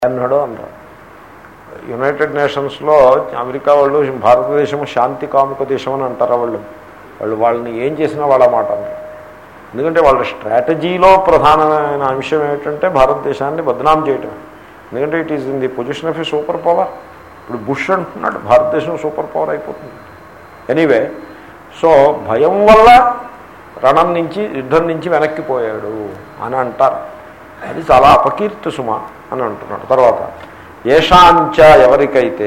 అన్నాడు అంటారు United నేషన్స్లో America వాళ్ళు భారతదేశం శాంతి కాముక దేశం అని అంటారు వాళ్ళు వాళ్ళు వాళ్ళని ఏం చేసినా వాళ్ళ మాట అంటారు ఎందుకంటే వాళ్ళ స్ట్రాటజీలో ప్రధానమైన అంశం ఏమిటంటే భారతదేశాన్ని బదనాం చేయటం ఎందుకంటే it is in the position of a super power ఇప్పుడు బుష్ అంటున్నాడు భారతదేశం సూపర్ పవర్ అయిపోతుంది ఎనీవే సో భయం వల్ల రణం నుంచి యుద్ధం నుంచి వెనక్కిపోయాడు అని అంటారు అది చాలా అపకీర్తి సుమ అని అంటున్నాడు తర్వాత ఏషాంచ ఎవరికైతే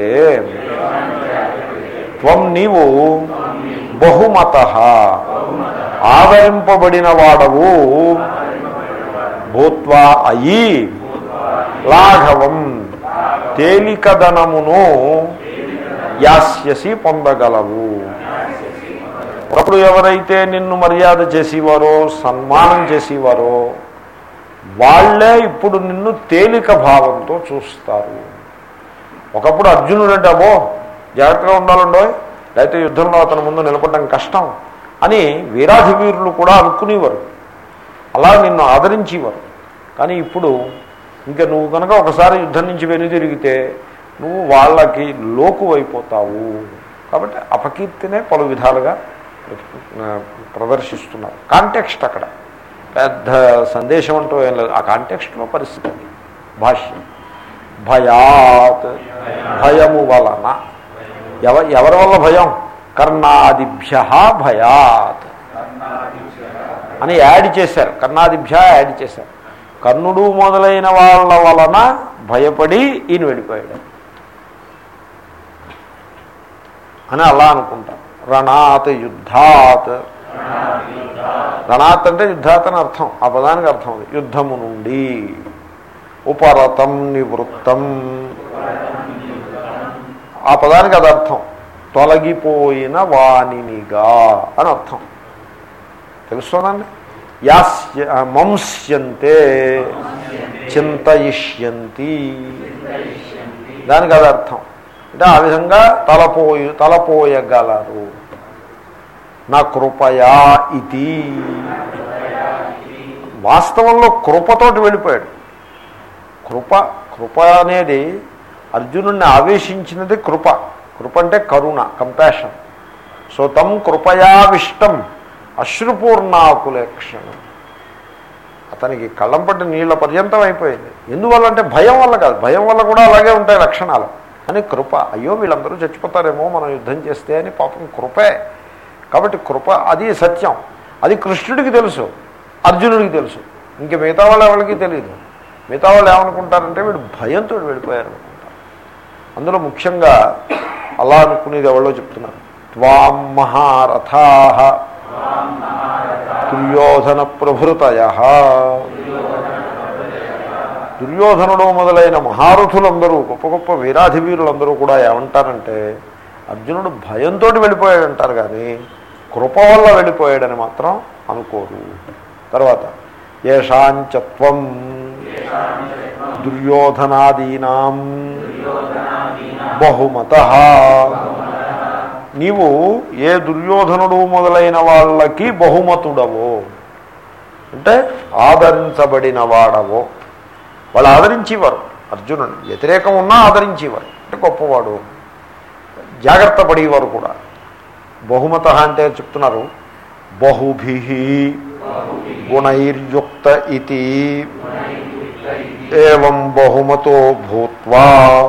త్వం నీవు బహుమత ఆదరింపబడిన వాడవు భూత్వా అయి లాఘవం తేలికదనమును యాస్యసి పొందగలవు ఒకప్పుడు ఎవరైతే నిన్ను మర్యాద చేసేవారో సన్మానం చేసేవారో వాళ్లే ఇప్పుడు నిన్ను తేలిక భావంతో చూస్తారు ఒకప్పుడు అర్జునుడు అంటే అబ్బో జాగ్రత్తగా ఉండాలండో లేకపోతే యుద్ధంలో అతని ముందు నిలబడడం కష్టం అని వీరాధి వీరులు కూడా అనుకునేవారు అలా నిన్ను ఆదరించేవారు కానీ ఇప్పుడు ఇంకా నువ్వు కనుక ఒకసారి యుద్ధం నుంచి వెనుదిరిగితే నువ్వు వాళ్ళకి లోకు అయిపోతావు కాబట్టి అపకీర్తినే పలు విధాలుగా ప్రదర్శిస్తున్నారు కాంటెక్స్ట్ అక్కడ పెద్ద సందేశం అంటూ ఏం లేదు ఆ కాంటెక్స్ట్లో పరిస్థితి అది భాష్యం భయాత్ భయము వలన ఎవ ఎవరి వల్ల భయం కర్ణాదిభ్య భయాత్ అని యాడ్ చేశారు కర్ణాదిభ్య యాడ్ చేశారు కర్ణుడు మొదలైన వాళ్ళ వలన భయపడి ఈయన వెళ్ళిపోయాడు అని అలా అనుకుంటారు రణాత్ యుద్ధాత్ రణాత్ అంటే యుద్ధాత్ అని అర్థం ఆ పదానికి అర్థం అది యుద్ధము నుండి ఉపరతం నివృత్తం ఆ పదానికి అది అర్థం తొలగిపోయిన వాణినిగా అని అర్థం తెలుస్తుందండి యాస్య మంస్యంతే చింతయిష్యంతి దానికి అది అర్థం అంటే ఆ విధంగా తలపోయి తలపోయగలరు నా కృపయా ఇది వాస్తవంలో కృపతోటి వెళ్ళిపోయాడు కృప కృప అనేది అర్జునుడిని ఆవేశించినది కృప కృప అంటే కరుణ కంపాషన్ సో తం కృపయావిష్టం అశ్రుపూర్ణాకులేక్షణం అతనికి కళ్ళం పట్టి నీళ్ల పర్యంతం అయిపోయింది ఎందువల్ల అంటే భయం వల్ల కాదు భయం వల్ల కూడా అలాగే ఉంటాయి లక్షణాలు అని కృప అయ్యో వీళ్ళందరూ చచ్చిపోతారేమో మనం యుద్ధం చేస్తే అని పాపం కృపే కాబట్టి కృప అది సత్యం అది కృష్ణుడికి తెలుసు అర్జునుడికి తెలుసు ఇంక మిగతా వాళ్ళు ఎవరికి తెలియదు మిగతా వాళ్ళు ఏమనుకుంటారంటే వీడు భయంతో వెళ్ళిపోయారు అనుకుంటారు అందులో ముఖ్యంగా అలా అనుకునేది ఎవరో చెప్తున్నారు త్వాం మహారథా దుర్యోధన ప్రభృతయ దుర్యోధనుడు మొదలైన మహారథులందరూ గొప్ప గొప్ప వీరాధి వీరులందరూ కూడా ఏమంటారంటే అర్జునుడు భయంతో వెళ్ళిపోయాడంటారు కానీ కృప వల్ల వెళ్ళిపోయాడని మాత్రం అనుకోరు తర్వాత ఏషాంచత్వం దుర్యోధనాదీనాం బహుమత నీవు ఏ దుర్యోధనుడు మొదలైన వాళ్ళకి బహుమతుడవో అంటే ఆదరించబడిన వాడవో వాళ్ళు ఆదరించేవారు అర్జునుడు వ్యతిరేకం ఉన్నా ఆదరించేవారు అంటే గొప్పవాడు జాగ్రత్త పడేవారు కూడా బహుమత అంటే చెప్తున్నారు బహుభి గుణైర్యుక్త ఇది ఏం బహుమతో భూత్వా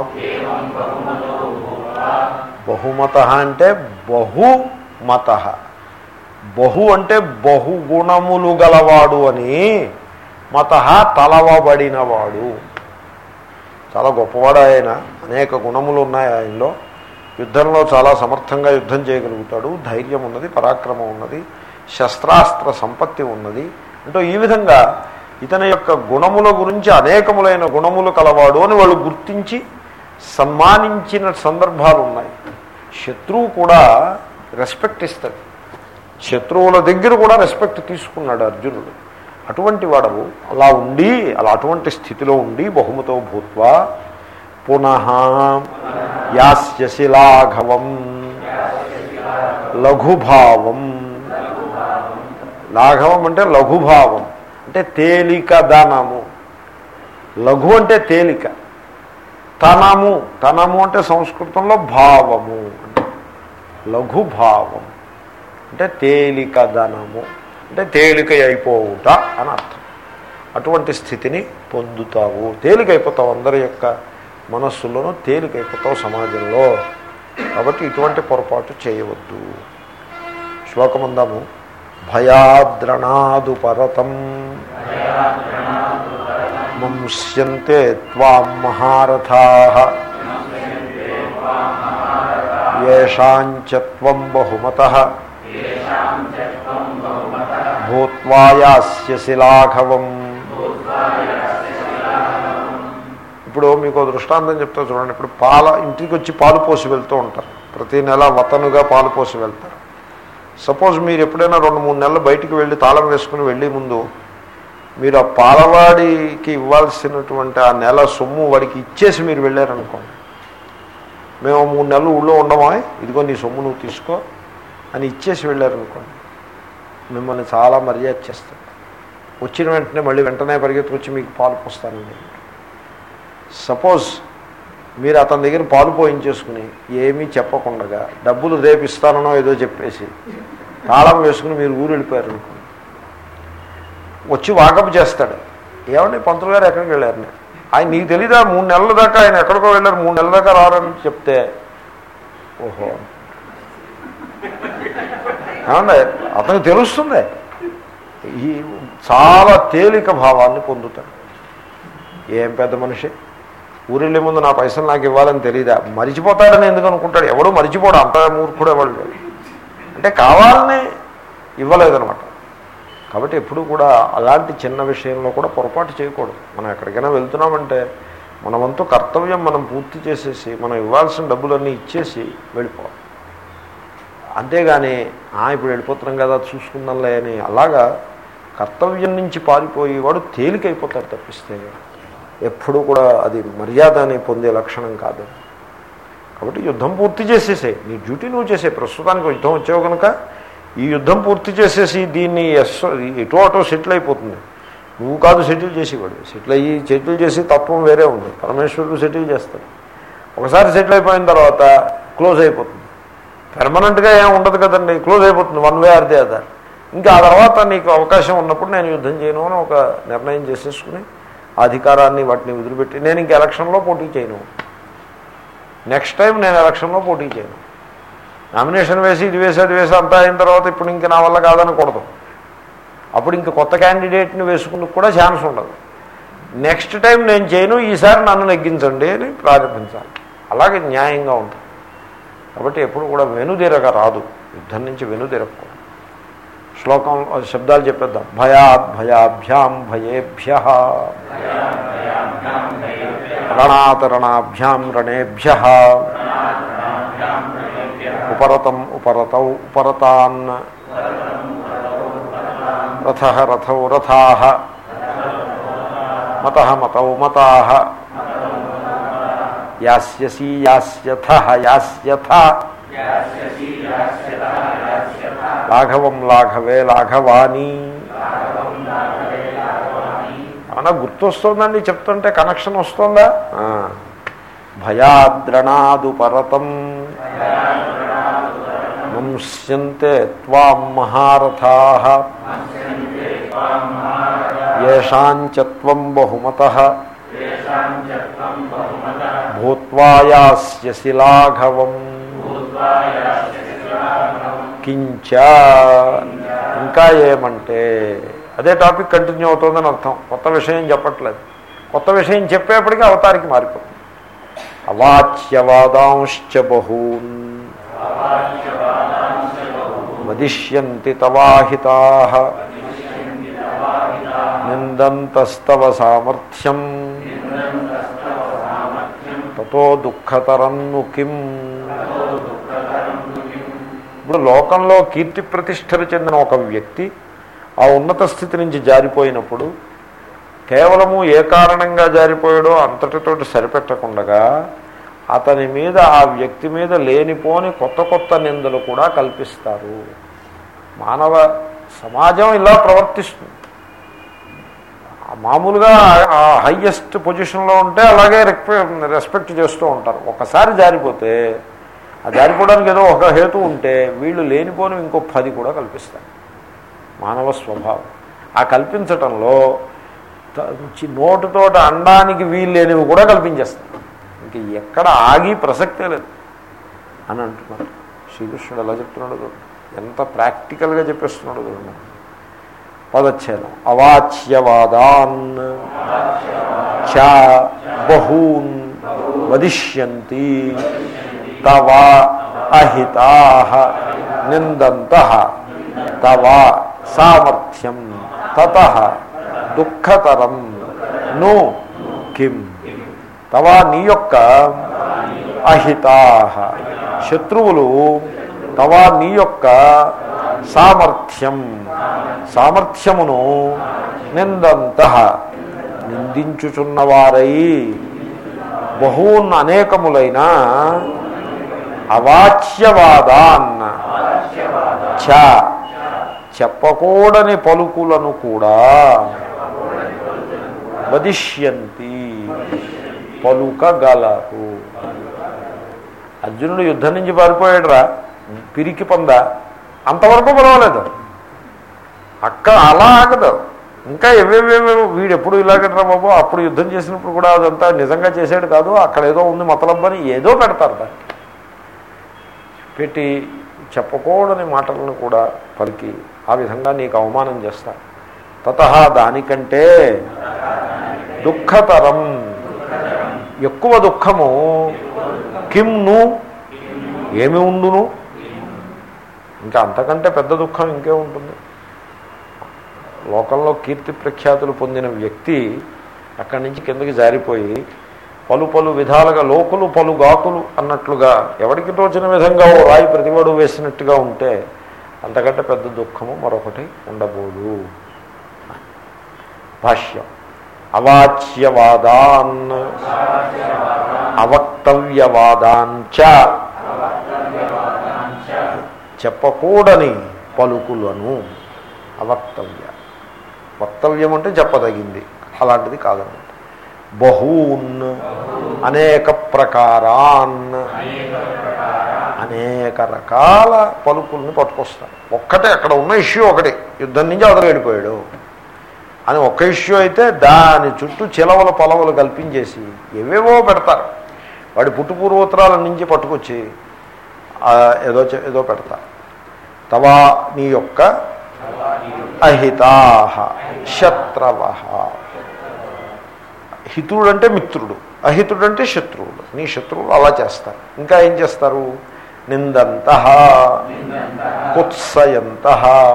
బహుమత అంటే బహుమత బహు అంటే బహుగుణములు గలవాడు అని మత తలవబడినవాడు చాలా గొప్పవాడు ఆయన అనేక గుణములు ఉన్నాయి ఆయనలో యుద్ధంలో చాలా సమర్థంగా యుద్ధం చేయగలుగుతాడు ధైర్యం ఉన్నది పరాక్రమం ఉన్నది శస్త్రాస్త్ర సంపత్తి ఉన్నది అంటూ ఈ విధంగా ఇతని యొక్క గుణముల గురించి అనేకములైన గుణములు కలవాడు అని వాళ్ళు గుర్తించి సన్మానించిన సందర్భాలు ఉన్నాయి శత్రువు కూడా రెస్పెక్ట్ ఇస్తాడు శత్రువుల దగ్గర కూడా రెస్పెక్ట్ తీసుకున్నాడు అర్జునుడు అటువంటి వాడవు అలా ఉండి అలా అటువంటి స్థితిలో ఉండి బహుమతో భూత్వా పునః యాస్యసి లాఘవం లఘుభావం లాఘవం అంటే లఘుభావం అంటే తేలిక దానము లఘు అంటే తేలిక తనము తనము అంటే సంస్కృతంలో భావము అంటే లఘు భావం అంటే తేలికదనము అంటే తేలిక అయిపోవుట అని అర్థం అటువంటి స్థితిని పొందుతావు తేలికైపోతావు అందరి యొక్క మనస్సులోనూ తేలికైపోతావు సమాజంలో కాబట్టి ఇటువంటి పొరపాటు చేయవద్దు శ్లోకమందాము భయాద్రణాదు పరతం మంస్యంతే త్వాం మహారథా ఏషాంచత్వం బహుమత భూత్వాయాస్యసి లాఘవం ఇప్పుడు మీకు దృష్టాంతం చెప్తా చూడండి ఇప్పుడు పాల ఇంటికి వచ్చి పాలు పోసి వెళ్తూ ఉంటారు ప్రతి నెల వతనుగా పాలు పోసి వెళ్తారు సపోజ్ మీరు ఎప్పుడైనా రెండు మూడు నెలలు బయటికి వెళ్ళి తాళం వేసుకుని వెళ్ళే ముందు మీరు ఆ పాలవాడికి ఇవ్వాల్సినటువంటి ఆ నెల సొమ్ము వాడికి ఇచ్చేసి మీరు వెళ్ళారనుకోండి మేము మూడు నెలలు ఊళ్ళో ఉండమా ఇదిగో నీ సొమ్ము నువ్వు తీసుకో అని ఇచ్చేసి వెళ్ళారనుకోండి మిమ్మల్ని చాలా మర్యాద చేస్తాడు వచ్చిన వెంటనే మళ్ళీ వెంటనే పరిగెత్తుకొచ్చి మీకు పాలు పోస్తానండి సపోజ్ మీరు అతని దగ్గర పాలు పోయించేసుకుని ఏమీ చెప్పకుండా డబ్బులు రేపు ఇస్తానో ఏదో చెప్పేసి తాళం వేసుకుని మీరు ఊరు వెళ్ళిపోయారు అనుకోండి వచ్చి వాకప్ చేస్తాడు ఏమండి పంతులు గారు ఎక్కడికి వెళ్ళారు ఆయన నీకు తెలీదా మూడు నెలల దాకా ఆయన ఎక్కడికో వెళ్ళారు మూడు నెలల దాకా రారని చెప్తే ఓహో ఏమండి అతనికి తెలుస్తుంది ఈ చాలా తేలిక భావాన్ని పొందుతాడు ఏం పెద్ద మనిషి ఊరెళ్ళే ముందు నా పైసలు నాకు ఇవ్వాలని తెలియదా మరిచిపోతాడని ఎందుకు అనుకుంటాడు ఎవడో మరిచిపోడు అంత మూర్ఖుడు ఎవడు అంటే కావాలని ఇవ్వలేదనమాట కాబట్టి ఎప్పుడు కూడా అలాంటి చిన్న విషయంలో కూడా పొరపాటు చేయకూడదు మనం ఎక్కడికైనా వెళ్తున్నామంటే మన వంతు కర్తవ్యం మనం పూర్తి చేసేసి మనం ఇవ్వాల్సిన డబ్బులన్నీ ఇచ్చేసి వెళ్ళిపోవాలి అంతేగాని ఇప్పుడు వెళ్ళిపోతున్నాం కదా చూసుకుందాంలే అని అలాగా కర్తవ్యం నుంచి పారిపోయి వాడు తేలికైపోతాడు తప్పిస్తే ఎప్పుడు కూడా అది మర్యాద అని పొందే లక్షణం కాదు కాబట్టి యుద్ధం పూర్తి చేసేసాయి నీ డ్యూటీ నువ్వు చేసే ప్రస్తుతానికి యుద్ధం వచ్చావు కనుక ఈ యుద్ధం పూర్తి చేసేసి దీన్ని ఎస్ ఎటో అటో సెటిల్ అయిపోతుంది నువ్వు కాదు సెటిల్ చేసేవాడు సెటిల్ అయ్యి సెటిల్ చేసి తత్వం వేరే ఉంది పరమేశ్వరుడు సెటిల్ చేస్తాడు ఒకసారి సెటిల్ అయిపోయిన తర్వాత క్లోజ్ అయిపోతుంది పెర్మనెంట్గా ఏం ఉండదు కదండి క్లోజ్ అయిపోతుంది one way or the other ఇంకా ఆ తర్వాత నీకు అవకాశం ఉన్నప్పుడు నేను యుద్ధం చేయను అని ఒక నిర్ణయం చేసేసుకుని ఆ అధికారాన్ని వాటిని వదిలిపెట్టి నేను ఇంక ఎలక్షన్లో పోటీ చేయను నెక్స్ట్ టైం నేను ఎలక్షన్లో పోటీ చేయను నామినేషన్ వేసి ఇది వేసి అది వేసి అంతా అయిన తర్వాత ఇప్పుడు ఇంక నా వల్ల కాదనకూడదు అప్పుడు ఇంక కొత్త క్యాండిడేట్ని వేసుకుని కూడా ఛాన్స్ ఉండదు నెక్స్ట్ టైం నేను చేయను ఈసారి నన్ను నెగ్గించండి అని ప్రారంభించాలి అలాగే న్యాయంగా ఉంటుంది కాబట్టి ఎప్పుడు కూడా వెనుదిరగ రాదు యుద్ధం నుంచి వెనుదిరగకూడదు శ్లోకం శబ్దాలు చెప్పేద్దాం భయాత్ భయాభ్యాం భయేభ్య రణాతరణాభ్యాం రణేభ్య ఉపరతం ఉపరతౌ ఉపరతాన్ రథ రథౌ రథా మత మతౌ మతా యాస్యసి యాస్యథ యాస్యథ లాఘవం లాఘవే లాఘవాణి ఏమన్నా గుర్తొస్తుందండి చెప్తుంటే కనెక్షన్ వస్తుందా భయాద్రణాదు పరతం వంశ్యంతే త్వాం మహారథా ఏషాంచత్వం బహుమత భూత్వాయాస్యసి లాఘవం కించ ఇంకా ఏమంటే అదే టాపిక్ కంటిన్యూ అవుతుందని అర్థం కొత్త విషయం చెప్పట్లేదు కొత్త విషయం చెప్పేప్పటికీ అవతారికి మారిపోతుంది అవాచ్యవాదాంశ్చ బహూన్ వదిష్యంతి తవాహితా నిందంతస్తవ సామర్థ్యం తతో దుఃఖతరన్ను కిం ఇప్పుడు లోకంలో కీర్తి ప్రతిష్టలు చెందిన ఒక వ్యక్తి ఆ ఉన్నత స్థితి నుంచి జారిపోయినప్పుడు కేవలము ఏ కారణంగా జారిపోయాడో అంతటితోటి సరిపెట్టకుండగా అతని మీద ఆ వ్యక్తి మీద లేనిపోని కొత్త కొత్త నిందలు కూడా కల్పిస్తారు మానవ సమాజం ఇలా ప్రవర్తిస్తుంది మామూలుగా ఆ హయ్యెస్ట్ పొజిషన్లో ఉంటే అలాగే రెస్పెక్ట్ చేస్తూ ఉంటారు ఒకసారి జారిపోతే ఆ జారిపోవడానికి ఏదో ఒక హేతు ఉంటే వీళ్ళు లేనిపోని ఇంకో పది కూడా కల్పిస్తారు మానవ స్వభావం ఆ కల్పించటంలో త- చి- నోటుతోట అండానికి వీలు లేనివి కూడా కల్పించేస్తారు ఇంక ఎక్కడ ఆగి ప్రసక్తే లేదు అని అంటున్నారు శ్రీకృష్ణుడు ఎలా చెప్తున్నాడు చూడండి. ఎంత ప్రాక్టికల్గా చెప్పేస్తున్నాడు చూడండి పదచ్ఛేదం అవాచ్యవాదాన్ చ బహూన్ వదిష్యంతి తవ అహితా నిందంత తవ సామర్థ్యం తత దుఃఖతరం ను కిం తవ నీ యొక్క అహితా శత్రువులు తవ నీ యొక్క సామర్థ్యం సామర్థ్యమును నిందంత నిందించుచున్నవారై బహూన్ అనేకములైన అవాచ్యవాదాన్ చ చెప్పకూడని పలుకులను కూడా వదిష్యంతి పలుకగలరు అర్జునుడు యుద్ధం నుంచి పారిపోయాడురా పిరికి పొంద అంతవరకు పర్వాలేదు అక్కడ అలా ఆగదు ఇంకా ఎవేవేవో వీడు ఎప్పుడు ఇలాగట్రా బాబు అప్పుడు యుద్ధం చేసినప్పుడు కూడా అదంతా నిజంగా చేసాడు కాదు అక్కడ ఏదో ఉంది మతలబ్బని ఏదో పెడతారు దాన్ని పెట్టి చెప్పకూడని మాటలను కూడా పలికి ఆ విధంగా నీకు అవమానం చేస్తారు తత దానికంటే దుఃఖతరం ఎక్కువ దుఃఖము కిమ్ను ఏమి ఉండును ఇంకా అంతకంటే పెద్ద దుఃఖం ఇంకే ఉంటుంది లోకంలో కీర్తి ప్రఖ్యాతులు పొందిన వ్యక్తి అక్కడి నుంచి కిందకి జారిపోయి పలు పలు విధాలుగా లోకులు పలు గాకులు అన్నట్లుగా ఎవరికి తోచిన విధంగా ఓ రాయి ప్రతివాడు వేసినట్టుగా ఉంటే అంతకంటే పెద్ద దుఃఖము మరొకటి ఉండబోదు భాష్యం అవాచ్యవాదాన్ అవక్తవ్యవాదాన్ చ చెప్పకూడని పలుకులను అవక్తవ్య వక్తవ్యం అంటే చెప్పదగింది అలాంటిది కాదన్నమాట బహూన్ అనేక ప్రకారాన్ అనేక రకాల పలుకుల్ని పట్టుకొస్తారు ఒక్కటే అక్కడ ఉన్న ఇష్యూ ఒకటి యుద్ధం నుంచి అదరు వెళ్ళిపోయాడు అని ఒక్క ఇష్యూ అయితే దాని చుట్టూ చిలవల పొలవలు కల్పించేసి ఏవేవో పెడతారు వాడి పుట్టుపూర్వోత్తరాల నుంచి పట్టుకొచ్చి ఆ, ఏదో చె- ఏదో పెడతారు తవా నీ యొక్క అహితా శత్రవ హితుడు అంటే మిత్రుడు అహితుడు అంటే శత్రువుడు నీ శత్రువులు అలా చేస్తారు ఇంకా ఏం చేస్తారు నిందంత కుత్సయంత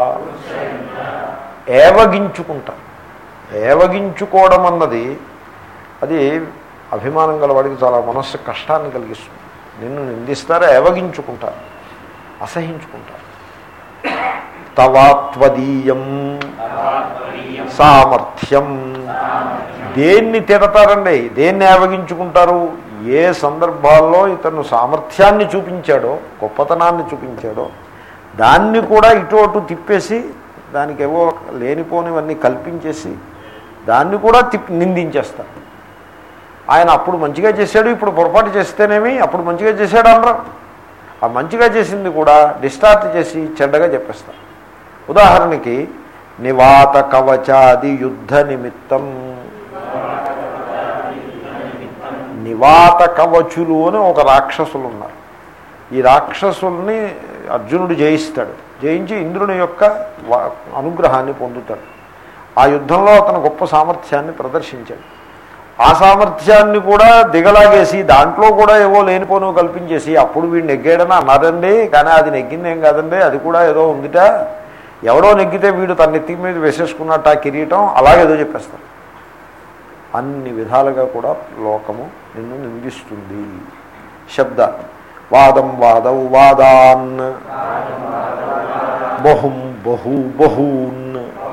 ఏవగించుకుంటారు ఏవగించుకోవడం అన్నది అది అభిమానం గలవాడికి చాలా మనస్సు కష్టాన్ని కలిగిస్తుంది నిన్ను నిందిస్తారు ఏవగించుకుంటారు అసహించుకుంటారు తవాత్వదీయం సామర్థ్యం దేన్ని తిడతారండి దేన్ని ఏవగించుకుంటారు ఏ సందర్భాల్లో ఇతను సామర్థ్యాన్ని చూపించాడో గొప్పతనాన్ని చూపించాడో దాన్ని కూడా ఇటు అటు తిప్పేసి దానికి ఏవో లేనిపోనివన్నీ కల్పించేసి దాన్ని కూడా తిప్పి నిందించేస్తారు ఆయన అప్పుడు మంచిగా చేశాడు ఇప్పుడు పొరపాటు చేస్తేనేమి అప్పుడు మంచిగా చేశాడు అనరు ఆ మంచిగా చేసింది కూడా డిస్టార్ట్ చేసి చెడ్డగా చెప్పేస్తారు ఉదాహరణకి నివాత కవచాది యుద్ధ నిమిత్తం నివాత కవచులు అని ఒక రాక్షసులు ఉన్నారు ఈ రాక్షసుల్ని అర్జునుడు జయిస్తాడు జయించి ఇంద్రుని యొక్క వా- అనుగ్రహాన్ని పొందుతాడు ఆ యుద్ధంలో అతను గొప్ప సామర్థ్యాన్ని ప్రదర్శించాడు ఆ సామర్థ్యాన్ని కూడా దిగలాగేసి దాంట్లో కూడా ఏవో లేనిపోను కల్పించేసి అప్పుడు వీడు నెగ్గాడని అన్నారండి కానీ అది నెగ్గింది ఏం కాదండి అది కూడా ఏదో ఉందిట ఎవడో నెగ్గితే వీడు తన నెత్తి మీద వేసేసుకున్నట్టు ఆ కిరీటం అలాగేదో చెప్పేస్తారు అన్ని విధాలుగా కూడా లోకము నిన్ను నిందిస్తుంది శబ్ద వాదం వాదౌ వాదాన్ బహుం బహు బహూన్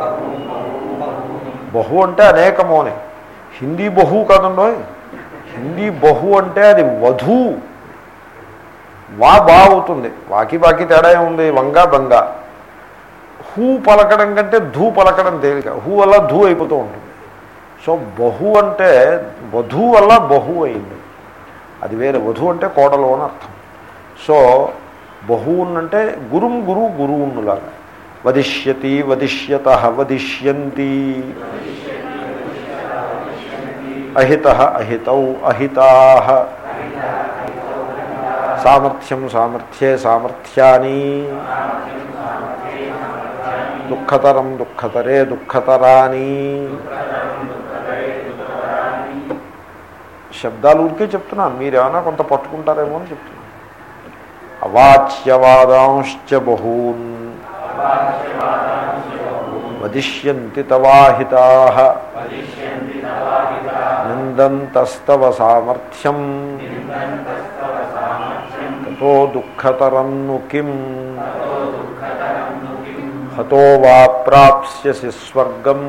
బహు అంటే అనేకము అని హిందీ బహు కాదండో హిందీ బహు అంటే అది వధు వా బా అవుతుంది వాకి బాకి తేడా ఏముంది వంగ బంగ హూ పలకడం కంటే ధూ పలకడం తేలిక హూ వల్ల ధూ అయిపోతూ ఉంటుంది సో బహు అంటే వధు వల్ల బహు అయింది అది వేరే వధు అంటే కోడలు అని అర్థం సో బహువునంటే గురుం గురు గురువునులాగా వదిష్యతి వదిష్యత వదిష్యంతి అహిత అహితౌ అహితా సామర్థ్యం సామర్థ్యే సామర్థ్యాని దుఃఖతరం దుఃఖతరే దుఃఖతరాని శబ్దాలు ఊరికే చెప్తున్నాను మీరేమైనా కొంత పట్టుకుంటారేమో అని చెప్తున్నాను అవాచ్యవాదాంశ్చ బహూన్ వదిష్యంతి తవాహితా నిందంతస్తవ సామర్థ్యం తతో దుఃఖతరన్ను కిం హతో వా ప్రాప్స్యసి స్వర్గం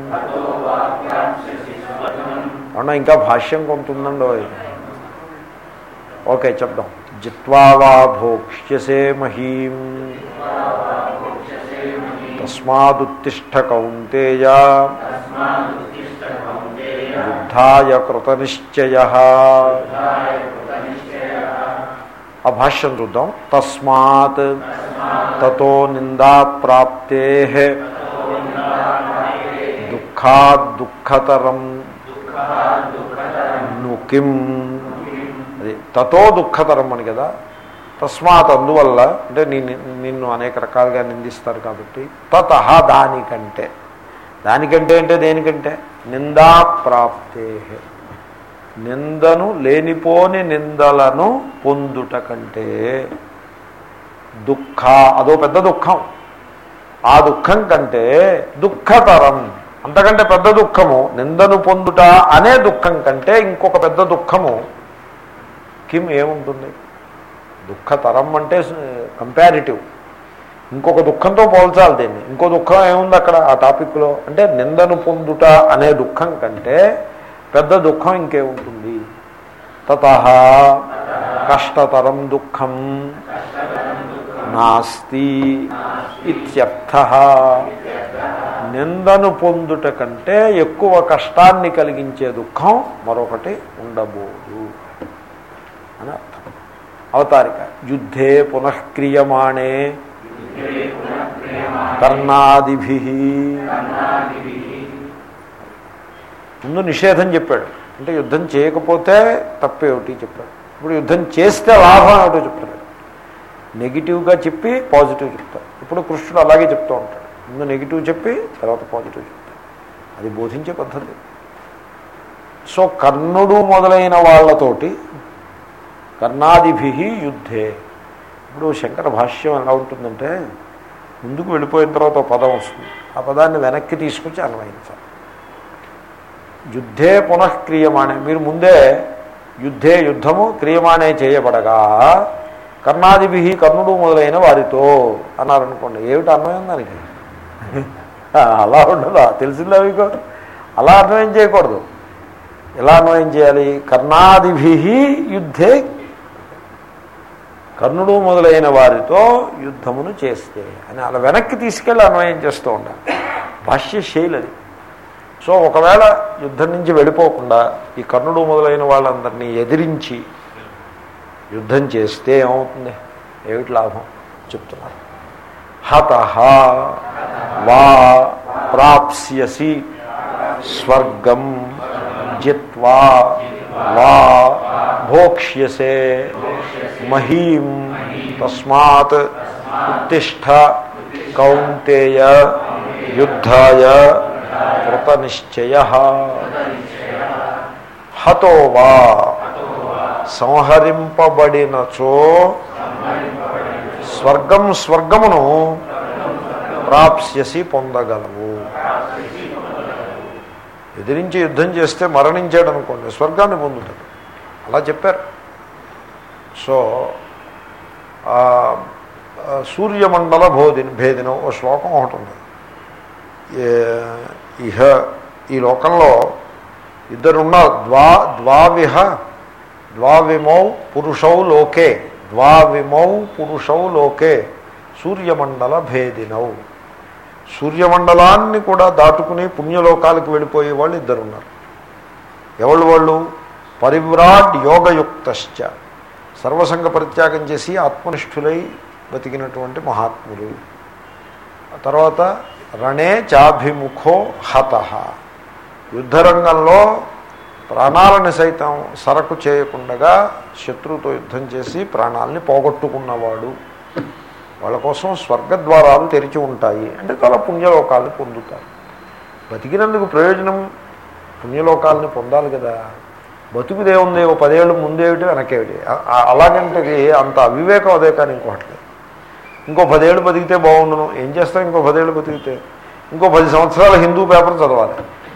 అవునా ఇంకా భాష్యం కొంత ఉందండి ఓయ్. ఓకే చెప్దాం జిత్వా వా భోక్ష్యసే మహీం తస్మాదుత్తిష్ట కౌంతేయ యుద్ధాయ కృతనిశ్చయ ఆ భాష్యం చూద్దాం తస్మాత్ తతో నిందా ప్రాప్తే దుఃఖాదుఃఖతరం నుకిం అది తతో దుఃఖతరం అని కదా తస్మాత్ అందువల్ల అంటే నీ నిన్ను అనేక రకాలుగా నిందిస్తారు కాబట్టి తత దానికంటే దానికంటే అంటే దేనికంటే నిందా ప్రాప్తే నిందను లేనిపోని నిందలను పొందుట కంటే దుఃఖ అదో పెద్ద దుఃఖం ఆ దుఃఖం కంటే దుఃఖతరం అంతకంటే పెద్ద దుఃఖము నిందను పొందుట అనే దుఃఖం కంటే ఇంకొక పెద్ద దుఃఖము కిం ఏముంటుంది దుఃఖతరం అంటే కంపారిటివ్ ఇంకొక దుఃఖంతో పోల్చాలి దీన్ని ఇంకో దుఃఖం ఏముంది అక్కడ ఆ టాపిక్లో అంటే నిందను పొందుట అనే దుఃఖం కంటే పెద్ద దుఃఖం ఇంకేముంటుంది తత కష్టతరం దుఃఖం నాస్తి ఇత్యర్థ నిందను పొందుట కంటే ఎక్కువ కష్టాన్ని కలిగించే దుఃఖం మరొకటి ఉండబోదు అని అర్థం అవతారిక యుద్ధే పునఃక్రియమాణే కర్ణాదిభి ముందు నిషేధం చెప్పాడు అంటే యుద్ధం చేయకపోతే తప్పేమిటి చెప్పాడు ఇప్పుడు యుద్ధం చేస్తే లాభం ఏమిటో చెప్తాడు నెగిటివ్గా చెప్పి పాజిటివ్ చెప్తాడు ఇప్పుడు కృష్ణుడు అలాగే చెప్తూ ఉంటాడు ముందు నెగిటివ్ చెప్పి తర్వాత పాజిటివ్ చెప్తాడు అది బోధించే పద్ధతి సో కర్ణుడు మొదలైన వాళ్ళతోటి కర్ణాదిభి యుద్ధే ఇప్పుడు శంకర భాష్యం ఎలా ఉంటుందంటే ముందుకు వెళ్ళిపోయిన తర్వాత ఒక పదం వస్తుంది ఆ పదాన్ని వెనక్కి తీసుకొచ్చి అన్వయించాలి యుద్ధే పునఃక్రియమాణే మీరు ముందే యుద్ధే యుద్ధము క్రియమాణే చేయబడగా కర్ణాదిభి కర్ణుడు మొదలైన వారితో అన్నారనుకోండి ఏమిటి అన్వయం దానికి అలా ఉండదా తెలిసిందా మీకు అలా అన్వయం చేయకూడదు ఎలా అన్వయం చేయాలి కర్ణాదిభి యుద్ధే కర్ణుడు మొదలైన వారితో యుద్ధమును చేస్తే అని అలా వెనక్కి తీసుకెళ్ళి అన్వయం చేస్తూ ఉండాలి భాష్య శైలి అది సో ఒకవేళ యుద్ధం నుంచి వెళ్ళిపోకుండా ఈ కర్ణుడు మొదలైన వాళ్ళందరినీ ఎదిరించి యుద్ధం చేస్తే ఏమవుతుంది ఏమిటి లాభం చెప్తున్నారు హత వా ప్రాప్స్యసి స్వర్గం జిత్వా వా భోక్ష్యసే మహీం తస్మాత్ ఉత్తిష్ట కౌంతేయ యుద్ధాయ కృతనిశ్చయ హతో వా సంహరింపబడినచో స్వర్గం స్వర్గమును ప్రాప్స్యసి పొందగలవు ఎదిరించి యుద్ధం చేస్తే మరణించాడు అనుకోండి స్వర్గాన్ని పొందుతాడు అలా చెప్పారు సో ఆ, ఆ, సూర్యమండల భోదిన భేదినం ఓ శ్లోకం ఒకటి ఉంది ఏ- ఇహ ఈ లోకంలో ఇద్దరున్నారు ద్వా ద్వావిహ ద్వావిమౌ పురుషౌ లోకే ద్వావిమౌ పురుషౌ లోకే సూర్యమండల భేదినౌ సూర్యమండలాన్ని కూడా దాటుకుని పుణ్యలోకాలకు వెళ్ళిపోయే వాళ్ళు ఇద్దరున్నారు ఎవళ్ళు వాళ్ళు పరివ్రాడ్ యోగయుక్తశ్చ సర్వసంగ పరిత్యాగం చేసి ఆత్మనిష్ఠులై బతికినటువంటి మహాత్ములు తర్వాత రణే చాభిముఖో హత యుద్ధరంగంలో ప్రాణాలను సైతం సరకు చేయకుండగా శత్రువుతో యుద్ధం చేసి ప్రాణాలని పోగొట్టుకున్నవాడు వాళ్ళ కోసం స్వర్గద్వారాలు తెరిచి ఉంటాయి అంటే చాలా పుణ్యలోకాలను పొందుతారు బతికినందుకు ప్రయోజనం పుణ్యలోకాలని పొందాలి కదా బతుకుదేముంది ఓ పదేళ్ళు ముందేమిటి వెనకేమిటి అ- అ- అలాగంటే అంత అవివేకం అదే కానీ ఇంకోటి లేదు. ఇంకో పదేళ్ళు బతికితే బాగుండును ఏం చేస్తాం ఇంకో పదేళ్ళు బతికితే ఇంకో పది సంవత్సరాల హిందూ పేపర్ చదవాలి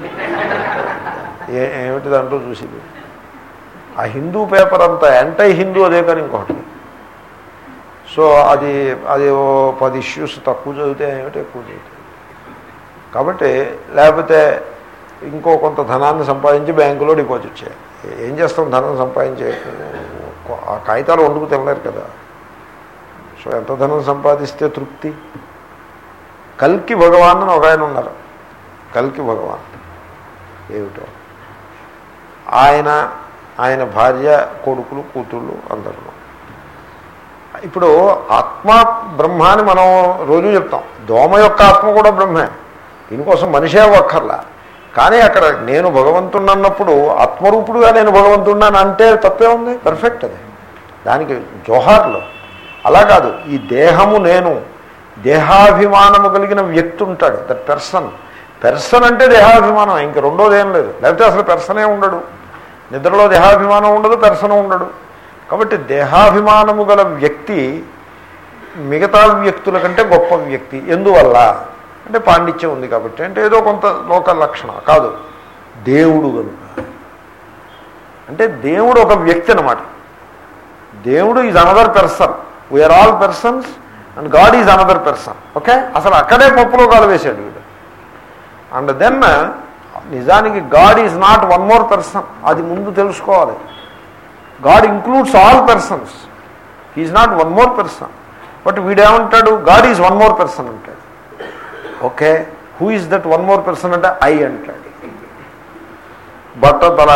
ఏ ఏమిటి దాంట్లో చూసేది ఆ హిందూ పేపర్ అంతా యాంటై హిందూ అదే కానీ ఇంకోటి లేదు. సో అది అది ఓ పది ఇష్యూస్ తక్కువ చదివితే ఏమిటి ఎక్కువ చదివితే కాబట్టి లేకపోతే ఇంకో కొంత ధనాన్ని సంపాదించి బ్యాంకులో డిపాజిట్ చేయాలి ఏం చేస్తాం ధనం సంపాదించే ఆ కాగితాలు వండుకు తినలేరు కదా సో ఎంత ధనం సంపాదిస్తే తృప్తి కల్కి భగవాన్ అని ఒక ఆయన ఉన్నారు కల్కి భగవాన్ ఏమిటో ఆయన ఆయన భార్య కొడుకులు కూతుళ్ళు అందరూ ఇప్పుడు ఆత్మ బ్రహ్మ అని మనం రోజు చెప్తాం దోమ యొక్క ఆత్మ కూడా బ్రహ్మే దీనికోసం మనిషే ఒక్కర్లా కానీ అక్కడ నేను భగవంతుడు అన్నప్పుడు ఆత్మరూపుడుగా నేను భగవంతుడిని అంటే తప్పే ఉంది పర్ఫెక్ట్ అది దానికి జోహార్లు అలా కాదు ఈ దేహము నేను దేహాభిమానము కలిగిన వ్యక్తి ఉంటాడు దట్ పెర్సన్ పెర్సన్ అంటే దేహాభిమానం ఇంక రెండోది ఏం లేదు లేకపోతే అసలు పెర్సనే ఉండడు నిద్రలో దేహాభిమానం ఉండదు పెర్సన్ ఉండడు కాబట్టి దేహాభిమానము గల వ్యక్తి మిగతా వ్యక్తుల కంటే గొప్ప వ్యక్తి ఎందువల్ల అంటే పాండిత్యం ఉంది కాబట్టి అంటే ఏదో కొంత లోక లక్షణం కాదు దేవుడు కనుక అంటే దేవుడు ఒక వ్యక్తి అనమాట దేవుడు is another person we are all persons and God is another person okay అసలు అక్కడే పప్పులో కాలు వేశాడు వీడు అండ్ దెన్ నిజానికి God is not one more person అది ముందు తెలుసుకోవాలి God includes all persons is not one more person but వీడేమంటాడు God is one more person అంటాడు okay who is that one more person అంటే ఐ అంటాడు బట్ట తల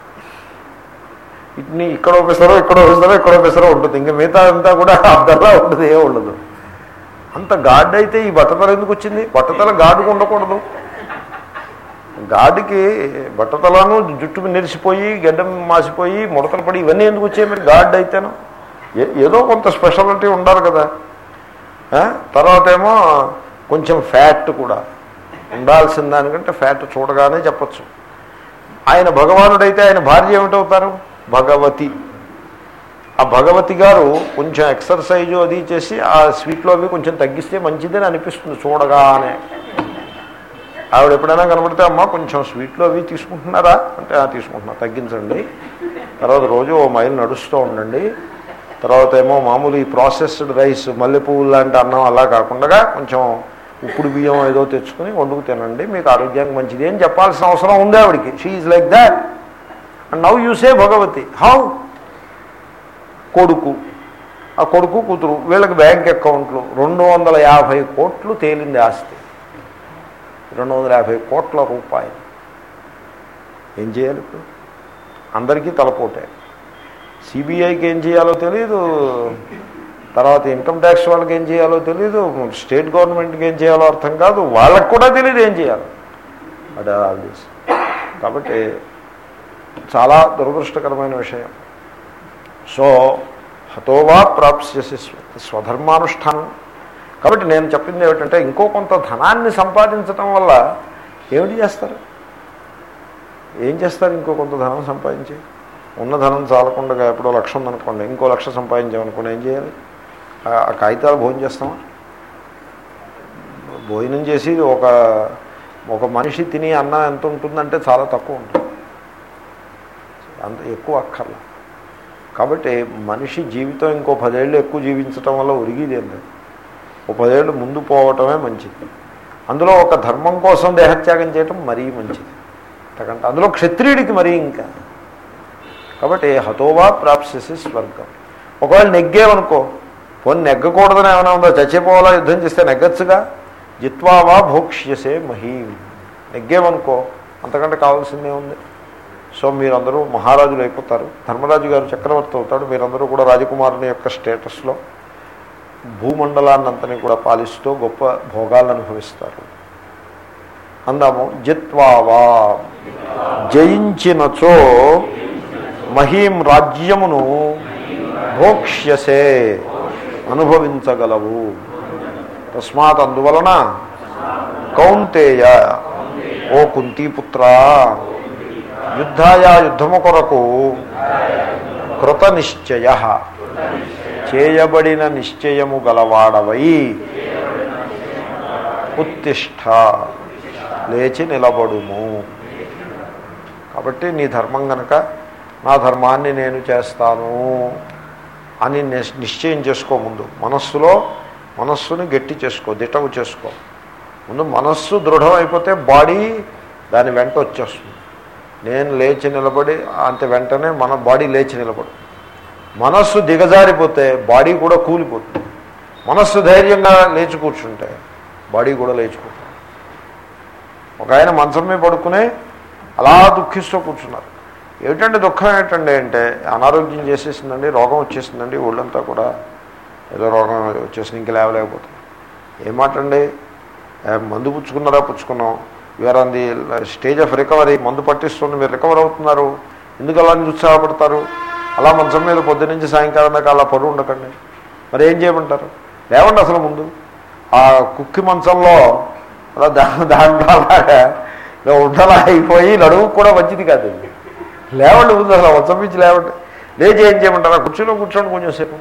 ఇట్ని ఇక్కడ ఒప్పిస్తారో ఇక్కడ ఒప్పిస్తారో ఇక్కడ ఒప్పిస్తారో ఉంటుంది ఇంకా మిగతా అంతా కూడా అద్దల్లా ఉంటుంది ఏ ఉండదు అంత గాడ్ అయితే ఈ బట్టతల ఎందుకు వచ్చింది బట్టతల గాడుకు ఉండకూడదు గాడికి బట్టతలను జుట్టు నెరిసిపోయి గడ్డం మాసిపోయి ముడతలు పడి ఇవన్నీ ఎందుకు వచ్చాయి మరి గాడ్ అయితేను ఏ- ఏదో కొంత స్పెషాలిటీ ఉండాలి కదా ఆ? తర్వాత ఏమో కొంచెం ఫ్యాట్ కూడా ఉండాల్సిన దానికంటే ఫ్యాట్ చూడగానే చెప్పచ్చు ఆయన భగవానుడైతే ఆయన భార్య ఏమిటవుతారు భగవతి ఆ భగవతి గారు కొంచెం ఎక్సర్సైజు అది చేసి ఆ స్వీట్లో అవి కొంచెం తగ్గిస్తే మంచిదని అనిపిస్తుంది చూడగానే ఆవిడ ఎప్పుడైనా కనబడితే అమ్మ కొంచెం స్వీట్లో అవి తీసుకుంటున్నారా అంటే "ఆ, తీసుకుంటున్నా తగ్గించండి తర్వాత రోజు ఓ మైల్ నడుస్తూ ఉండండి తర్వాత ఏమో మామూలు ఈ ప్రాసెస్డ్ రైస్ మల్లెపువ్వులు లాంటి అన్నం అలా కాకుండా కొంచెం ఉప్పుడు బియ్యం ఏదో తెచ్చుకుని వండుకు తినండి మీకు ఆరోగ్యానికి మంచిది అని చెప్పాల్సిన అవసరం ఉంది ఆవిడికి she is like that and now you say Bhagavati how కొడుకు ఆ కొడుకు కూతురు వీళ్ళకి బ్యాంక్ అకౌంట్లు రెండు వందల యాభై కోట్లు తేలింది ఆస్తి రెండు వందల యాభై కోట్ల రూపాయలు ఏం చేయాలి ఇప్పుడు అందరికీ తలపోటే సిబిఐకి ఏం చేయాలో తెలియదు తర్వాత ఇన్కమ్ ట్యాక్స్ వాళ్ళకి ఏం చేయాలో తెలియదు స్టేట్ గవర్నమెంట్కి ఏం చేయాలో అర్థం కాదు వాళ్ళకు కూడా తెలియదు ఏం చేయాలి అట్ ఆల్ దిస్ కాబట్టి చాలా దురదృష్టకరమైన విషయం సో హతోవా ప్రాప్స్యసి స్వ- స్వధర్మానుష్ఠానం కాబట్టి నేను చెప్పింది ఏమిటంటే ఇంకో కొంత ధనాన్ని సంపాదించడం వల్ల ఏమిటి చేస్తారు ఏం చేస్తారు ఇంకో కొంత ధనం సంపాదించి ఉన్న ధనం చాలకుండా ఎప్పుడో లక్ష ఉందనుకోండి ఇంకో లక్ష సంపాదించామనుకోండి ఏం చేయాలి ఆ- ఆ కాగితాలు భోజనం చేస్తామా భోజనం చేసి ఒక ఒక మనిషి తిని అన్నం ఎంత ఉంటుందంటే చాలా తక్కువ ఉంటుంది అంత ఎక్కువ అక్కర్లా కాబట్టి మనిషి జీవితం ఇంకో పదేళ్ళు ఎక్కువ జీవించటం వల్ల ఒరిగిదేం లేదు ఓ పదేళ్ళు ముందు పోవటమే మంచిది అందులో ఒక ధర్మం కోసం దేహత్యాగం చేయటం మరీ మంచిది అంతకంటే అందులో క్షత్రియుడికి మరీ ఇంకా కాబట్టి హతోవా ప్రాప్స్యసి స్వర్గం ఒకవేళ నెగ్గేవనుకో పోనీ నెగ్గకూడదని ఏమైనా ఉందో చచ్చిపోవాలా యుద్ధం చేస్తే నెగ్గచ్చుగా జిత్వావా భోక్ష్యసే మహీం నెగ్గేవనుకో అంతకంటే కావాల్సిందే ఉంది సో మీరందరూ మహారాజులు అయిపోతారు ధర్మరాజు గారు చక్రవర్తి అవుతాడు మీరందరూ కూడా రాజకుమారుని యొక్క స్టేటస్లో భూమండలాన్నంతని కూడా పాలిస్తూ గొప్ప భోగాలను అనుభవిస్తారు అందాము జిత్వావా జయించినచో మహీం రాజ్యమును భోక్ష్యసే అనుభవించగలవు తస్మాత్ అందువలన కౌంతేయ ఓ కుంతీపుత్ర యుద్ధాయ యుద్ధము కొరకు కృత నిశ్చయ చేయబడిన నిశ్చయము గలవాడవై ఉత్తిష్ట లేచి నిలబడుము కాబట్టి నీ ధర్మం గనక నా ధర్మాన్ని నేను చేస్తాను అని నిశ్- నిశ్చయం చేసుకో ముందు మనస్సులో మనస్సుని గట్టి చేసుకో దిటవు చేసుకో ముందు మనస్సు దృఢం అయిపోతే బాడీ దాని వెంట వచ్చేస్తుంది నేను లేచి నిలబడి అంత వెంటనే మన బాడీ లేచి నిలబడు మనస్సు దిగజారిపోతే బాడీ కూడా కూలిపోతుంది మనస్సు ధైర్యంగా లేచి కూర్చుంటే బాడీ కూడా లేచి కూర్చుంటుంది ఒక ఆయన మంచం మీద పడుకునే అలా దుఃఖిస్తూ కూర్చున్నారు ఏమిటంటే దుఃఖం ఏంటండి అంటే అనారోగ్యం చేసేసిందండి రోగం వచ్చేసిందండి ఒళ్ళంతా కూడా ఏదో రోగం వచ్చేసింది ఇంక లేవలేకపోతుంది ఏం మాట అండి ఏ, మందు పుచ్చుకున్నారా పుచ్చుకున్నాం you are on the stage of recovery మందు పట్టిస్తుంది మీరు రికవర్ అవుతున్నారు ఎందుకు అలా నిరుత్సాహపడతారు అలా మంచం మీద పొద్దు నుంచి సాయంకాలం దాకా అలా పడు ఉండకండి మరి ఏం చేయమంటారు లేవండి అసలు ముందు ఆ కుక్కి మంచంలో అలా దా దాంట్లో అలాగా ఇలా ఉండలా అయిపోయి నడువు కూడా మంచిది కాదు ఇది. లేవండి ముందు అసలు మంచం నుంచి లేవండి లేచి ఏం చేయమంటారా కుర్చీలో కూర్చోండి కొంచెం సేపు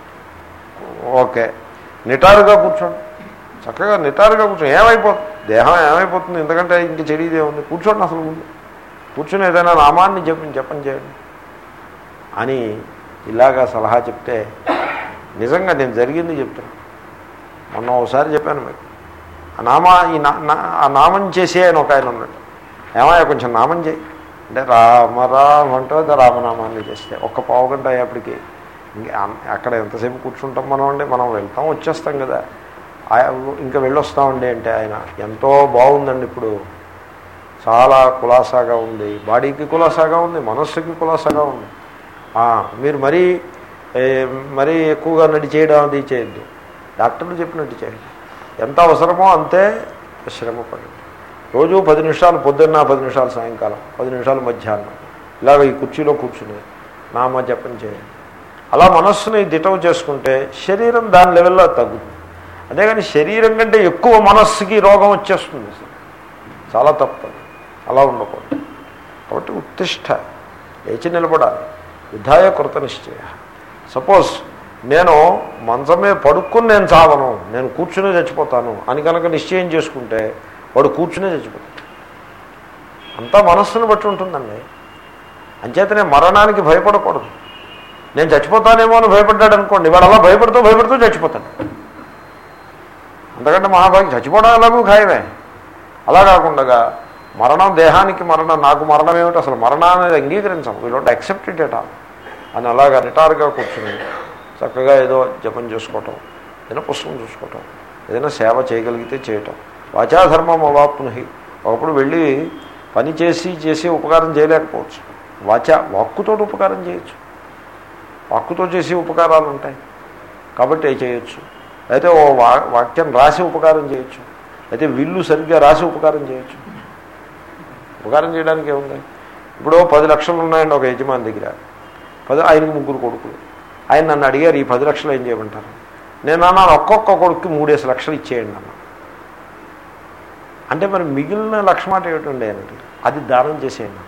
ఓకే నిటారుగా కూర్చోండి చక్కగా నిటారుగా కూర్చోండి ఏమైపోతుంది దేహం ఏమైపోతుంది ఎందుకంటే ఇంక చెడిదే ఉంది కూర్చోండి అసలు ముందు కూర్చొని ఏదైనా నామాన్ని చెప్పి జపం చేయండి అని ఇలాగా సలహా చెప్తే నిజంగా నేను జరిగింది చెప్తాను మొన్న ఒకసారి చెప్పాను మీకు ఆ నామా ఈ నా నా- ఆ నామం చేసే అని ఒక ఆయన ఉన్నాడు ఏమయ్యా కొంచెం నామం చేయి అంటే రామ రామ అంటూ అది రామనామాన్ని చేస్తే ఒక్క పావు గంట అయ్యేప్పటికి ఇంక అం- అక్కడ ఎంతసేపు కూర్చుంటాం మనం అండి మనం వెళ్తాం వచ్చేస్తాం కదా ఆ- ఇంకా వెళ్ళొస్తామండి అంటే ఆయన ఎంతో బాగుందండి ఇప్పుడు చాలా కులాసాగా ఉంది బాడీకి కులాసాగా ఉంది మనస్సుకి కులాసాగా ఉంది ఆ, మీరు మరీ ఏ, మరీ ఎక్కువగా నడి చేయడం అది చేయొద్దు డాక్టర్లు చెప్పినట్టు చేయండి ఎంత అవసరమో అంతే శ్రమ పడండి రోజు పది నిమిషాలు పొద్దున్న పది నిమిషాలు సాయంకాలం పది నిమిషాలు మధ్యాహ్నం ఇలాగ ఈ కుర్చీలో కూర్చుని నామ జపం చేయండి అలా మనస్సుని దిటవు చేసుకుంటే శరీరం దాని లెవెల్లో తగ్గుతుంది అంతేగాని శరీరం కంటే ఎక్కువ మనస్సుకి రోగం వచ్చేస్తుంది అసలు చాలా తప్పదు అలా ఉండకూడదు కాబట్టి ఉత్తిష్ట లేచి నిలబడాలి యుద్ధాయ కృత నిశ్చయ సపోజ్ నేను మంచమే పడుక్కుని నేను చావను నేను కూర్చునే చచ్చిపోతాను అని కనుక నిశ్చయం చేసుకుంటే వాడు కూర్చునే చచ్చిపోతాడు అంతా మనస్సును బట్టి ఉంటుందండి అంచేతనే మరణానికి భయపడకూడదు నేను చచ్చిపోతానేమో అని భయపడ్డాడు అనుకోండి వాడు అలా భయపడుతూ భయపడుతూ చచ్చిపోతాడు అంతకంటే మహాభాగ్యం చచ్చిపోవడం ఎలాగూ ఖాయమే అలా కాకుండా మరణం దేహానికి మరణం నాకు మరణం ఏమిటి అసలు మరణం అనేది అంగీకరించాం we don't accept it at all అని అలాగా రిటార్గా కూర్చుని చక్కగా ఏదో జపం చేసుకోవటం ఏదైనా పుస్తకం చూసుకోవటం ఏదైనా సేవ చేయగలిగితే చేయటం వాచాధర్మం అవాప్నుహి ఒకప్పుడు వెళ్ళి పని చేసి చేసి ఉపకారం చేయలేకపోవచ్చు వాచ వాక్కుతో ఉపకారం చేయొచ్చు వాక్కుతో చేసి ఉపకారాలు ఉంటాయి కాబట్టి అవి చేయొచ్చు అయితే ఓ వా వాక్యం రాసి ఉపకారం చేయొచ్చు అయితే విల్లు సరిగ్గా రాసి ఉపకారం చేయొచ్చు ఉపకారం చేయడానికి ఏముంది ఇప్పుడు పది లక్షలు ఉన్నాయండి ఒక యజమాని దగ్గర పది ఆయనకు ముగ్గురు కొడుకులు ఆయన నన్ను అడిగారు ఈ పది లక్షలు ఏం చేయమంటారు నేను అన్నాను ఒక్కొక్క కొడుక్కి మూడేసి లక్షలు ఇచ్చేయండి అన్న అంటే మరి మిగిలిన లక్ష మాట ఏమిటండి అన్నది అది దానం చేసేయండి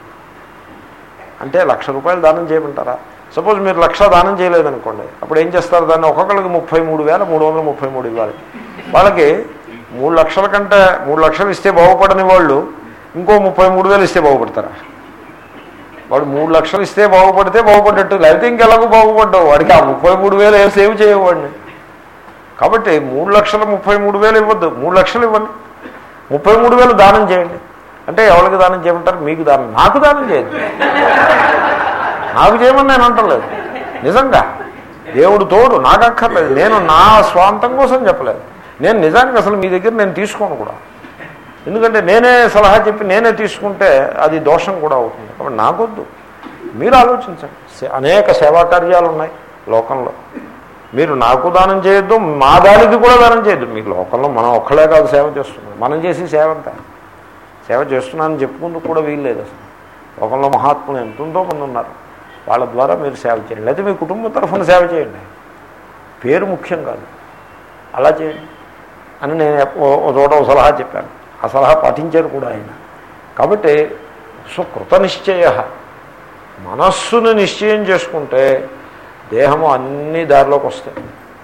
అంటే లక్ష రూపాయలు దానం చేయమంటారా సపోజ్ మీరు లక్ష దానం చేయలేదనుకోండి అప్పుడు ఏం చేస్తారు దాన్ని ఒక్కొక్కరికి ముప్పై మూడు వేల మూడు వందల ముప్పై మూడు ఇవ్వాలి వాళ్ళకి మూడు లక్షల కంటే మూడు లక్షలు ఇస్తే బాగుపడని వాళ్ళు ఇంకో ముప్పై మూడు వేలు ఇస్తే బాగుపడతారా వాడు మూడు లక్షలు ఇస్తే బాగుపడితే బాగుపడ్డట్టు లేకపోతే ఇంకెలాగో బాగుపడ్డావు వాడికి ఆ ముప్పై మూడు వేలు ఏం సేవ్ చేయవాడిని కాబట్టి మూడు లక్షల ముప్పై మూడు వేలు ఇవ్వద్దు మూడు లక్షలు ఇవ్వండి ముప్పై మూడు వేలు దానం చేయండి అంటే ఎవరికి దానం చేయమంటారు మీకు దానం నాకు దానం చేయండి నాకు చేయమని నేను అంటలేదు నిజంగా దేవుడు తోడు నాకు అక్కర్లేదు నేను నా స్వాంతం కోసం చెప్పలేదు నేను నిజానికి అసలు మీ దగ్గర నేను తీసుకోను కూడా ఎందుకంటే నేనే సలహా చెప్పి నేనే తీసుకుంటే అది దోషం కూడా అవుతుంది కాబట్టి నాకొద్దు మీరు ఆలోచించండి సే- అనేక సేవా కార్యాలు ఉన్నాయి లోకంలో మీరు నాకు దానం చేయొద్దు మా దానికి కూడా దానం చేయొద్దు మీకు లోకంలో మనం ఒక్కలే కాదు సేవ చేస్తున్నాం మనం చేసి సేవ అంతా సేవ చేస్తున్నానని చెప్పుకుంటూ కూడా వీల్లేదు అసలు లోకంలో మహాత్ములు ఎంతుందో మంది ఉన్నారు వాళ్ళ ద్వారా మీరు సేవ చేయండి లేకపోతే మీ కుటుంబం తరఫున సేవ చేయండి పేరు ముఖ్యం కాదు అలా చేయండి అని నేను ఎప్ప- ఓ- ఓ చోట ఓ సలహా చెప్పాను ఆ సలహా పాటించారు కూడా ఆయన కాబట్టి సో కృత నిశ్చయ మనస్సును నిశ్చయం చేసుకుంటే దేహము అన్ని దారిలోకి వస్తాయి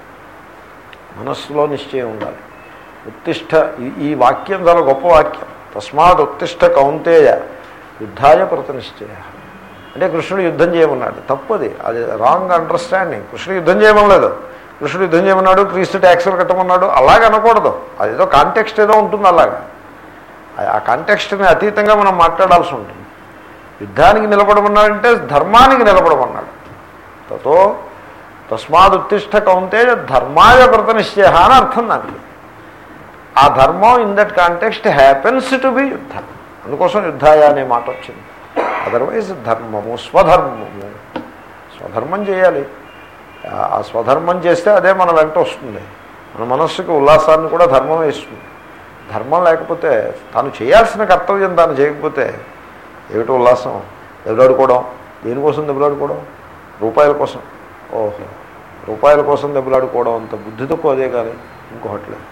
మనస్సులో నిశ్చయం ఉండాలి ఉత్తిష్ట ఈ- ఈ వాక్యం చాలా గొప్ప వాక్యం తస్మాత్ ఉత్తిష్ట కౌంతేయ యుద్ధాయ కృత నిశ్చయ అంటే కృష్ణుడు యుద్ధం చేయమన్నాడు తప్పది అది రాంగ్ అండర్స్టాండింగ్ కృష్ణుడు యుద్ధం చేయమనలేదు కృష్ణుడు యుద్ధం చేయమన్నాడు క్రీస్తు ట్యాక్సులు కట్టమన్నాడు అలాగే అనకూడదు అదేదో కాంటెక్స్ట్ ఏదో ఉంటుంది అలాగా ఆ- ఆ కాంటెక్స్ట్ని అతీతంగా మనం మాట్లాడాల్సి ఉంటుంది యుద్ధానికి నిలబడమన్నాడంటే ధర్మానికి నిలబడమన్నాడు తతో తస్మాదుత్తిష్ట కౌంతే ధర్మాయ కృత నిశ్చయ అని అర్థం దానికి ఆ ధర్మం in that context happens to be యుద్ధం అందుకోసం యుద్ధాయ అనే మాట వచ్చింది అదర్వైజ్ ధర్మము స్వధర్మము స్వధర్మం చేయాలి ఆ- ఆ స్వధర్మం చేస్తే అదే మన వెంట వస్తుంది మన మనస్సుకి ఉల్లాసాన్ని కూడా ధర్మం వేస్తుంది ధర్మం లేకపోతే తాను చేయాల్సిన కర్తవ్యం తాను చేయకపోతే ఏమిటి ఉల్లాసం దెబ్బలాడుకోవడం దేనికోసం దెబ్బలాడుకోవడం రూపాయల కోసం ఓహో రూపాయల కోసం దెబ్బలాడుకోవడం అంత బుద్ధి తక్కువ అదే కానీ ఇంకొకటి లేదు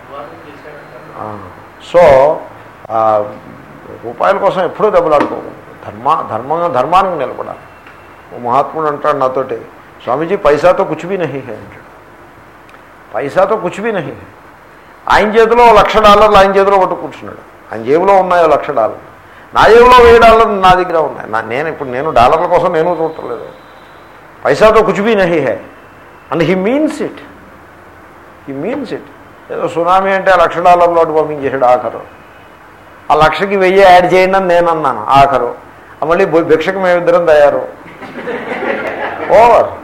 ఆ, సో ఆ, రూపాయల కోసం ఎప్పుడూ దెబ్బలాడుకోకూడదు ధర్మ ధర్మ ధర్మానికి నిలబడాలి ఓ మహాత్ముడు అంటాడు నాతోటి స్వామీజీ పైసాతో కుచిబీ నహి హే అంటాడు పైసాతో కుచిబీ నహి హే ఆయన చేతిలో ఓ లక్ష డాలర్లు ఆయన చేతిలో పట్టు కూర్చున్నాడు ఆయన జేబులో ఉన్నాయో లక్ష డాలర్లు నా జేబులో వెయ్యి డాలర్లు నా దగ్గర ఉన్నాయి నా నేను ఇప్పుడు నేను డాలర్ల కోసం నేను చూడలేదు పైసాతో కుచిబీ నహి హే and he means it he means it ఏదో సునామీ అంటే ఆ లక్ష డాలర్లు అటు పంపించేసాడు ఆఖరు ఆ లక్షకి వెయ్యి యాడ్ చేయండి అని నేను అన్నాను ఆఖరు ఆ మళ్ళీ బొ- భిక్షకు మేమిద్దరం తయారు ఓవర్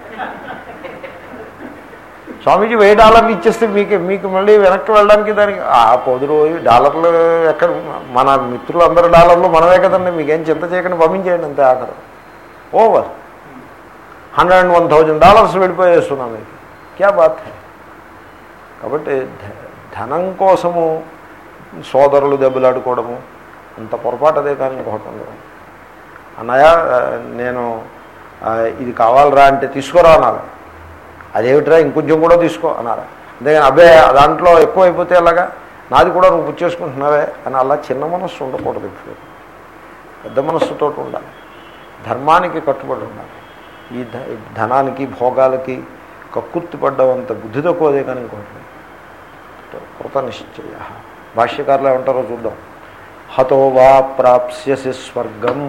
స్వామీజీ వెయ్యి డాలర్లు ఇచ్చేస్తే మీకు మీకు మళ్ళీ వెనక్కి వెళ్ళడానికి దానికి ఆ పది రోజు డాలర్లు ఎక్కడ మన మిత్రులు అందరు డాలర్లు మనమే కదండి మీకేం చింత చేయకుండా పంపించేయండి అంతే ఆఖరు over hundred and one thousand dollars వెళ్ళిపోయేస్తున్నాం మీకు క్యా బాత్ హై కాబట్టి ధ- ధనం కోసము సోదరులు దెబ్బలాడుకోవడము అంత పొరపాటు అదే కానీ ఇంకొకటి ఉండదు అన్నయ్య ఆ, నేను ఆ, ఇది కావాలరా అంటే తీసుకురా అన్నారు అదేమిట్రా ఇంకొంచెం కూడా తీసుకో అన్నారు అంతేగాని అబ్బే దాంట్లో ఎక్కువ అయిపోతే అలాగా నాది కూడా నువ్వు పుచ్చేసుకుంటున్నావే అని అలా చిన్న మనస్సు ఉండకూడదు ఇప్పుడు పెద్ద మనస్సుతో ఉండాలి ధర్మానికి కట్టుబడి ఉండాలి ఈ ధ- ధనానికి భోగాలకి కక్కుర్తి పడ్డవంత బుద్ధి తక్కువదే కానీ ఇంకోటి లేదు. కృత నిశ్చయ భాష్యకారులు ఏమంటారో చూద్దాం హతో వా ప్రాప్స్యసి స్వర్గం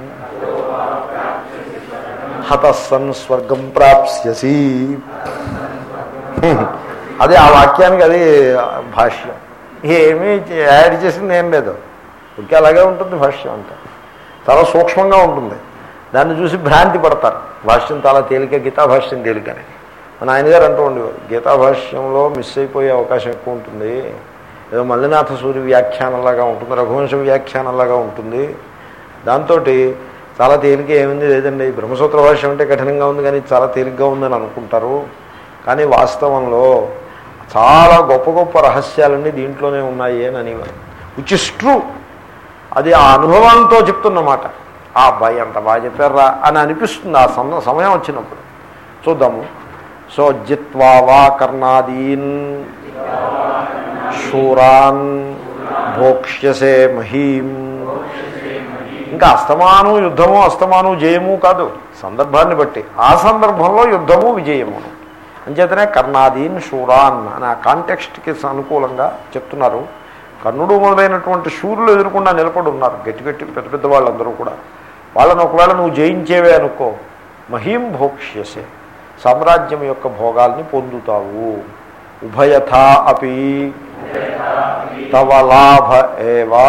హతస్సన్ స్వర్గం ప్రాప్స్యసి అదే ఆ వాక్యానికి అది భాష్యం ఏమీ యాడ్ చేసింది ఏం లేదు ఇంకా అలాగే ఉంటుంది భాష్యం అంతా చాలా సూక్ష్మంగా ఉంటుంది దాన్ని చూసి భ్రాంతి పడతారు భాష్యం చాలా తేలిక గీతా భాష్యం తేలికని మన ఆయన గారు అంటూ ఉండేవారు గీతా భాష్యంలో మిస్ అయిపోయే అవకాశం ఎక్కువ ఉంటుంది ఏదో మల్లినాథ సూర్య వ్యాఖ్యానంలాగా ఉంటుంది రఘువంశ వ్యాఖ్యానంలాగా ఉంటుంది దాంతో చాలా తేలిక ఏముంది లేదండి బ్రహ్మసూత్ర భాష్యం అంటే కఠినంగా ఉంది కానీ ఇది చాలా తేలిగ్గా ఉందని అనుకుంటారు కానీ వాస్తవంలో చాలా గొప్ప గొప్ప రహస్యాలన్నీ దీంట్లోనే ఉన్నాయి అని అనేవారు విచ్ ఇస్ ట్రూ అది ఆ అనుభవంతో చెప్తున్నమాట ఆ అబ్బాయి అంత బాగా చెప్పారా అని అనిపిస్తుంది ఆ సమ సమయం వచ్చినప్పుడు చూద్దాము సో జిత్వా వా కర్ణాదీన్ శూరాన్ భోక్ష్యసే మహీం ఇంకా అస్తమాను యుద్ధము అస్తమాను జయము కాదు సందర్భాన్ని బట్టి ఆ సందర్భంలో యుద్ధము విజయము అంచేతనే కర్ణాదీన్ శూరాన్ అని ఆ కాంటెక్స్ట్కి అనుకూలంగా చెప్తున్నారు కర్ణుడు మొదలైనటువంటి శూరులు ఎదురకుండా నిలబడి ఉన్నారు గట్టి గట్టి పెద్ద పెద్ద వాళ్ళందరూ కూడా వాళ్ళని ఒకవేళ నువ్వు జయించేవే అనుకో మహీం భోక్ష్యసే సామ్రాజ్యం యొక్క భోగాల్ని పొందుతావు ఉభయథా అపి తవ లాభ ఏవా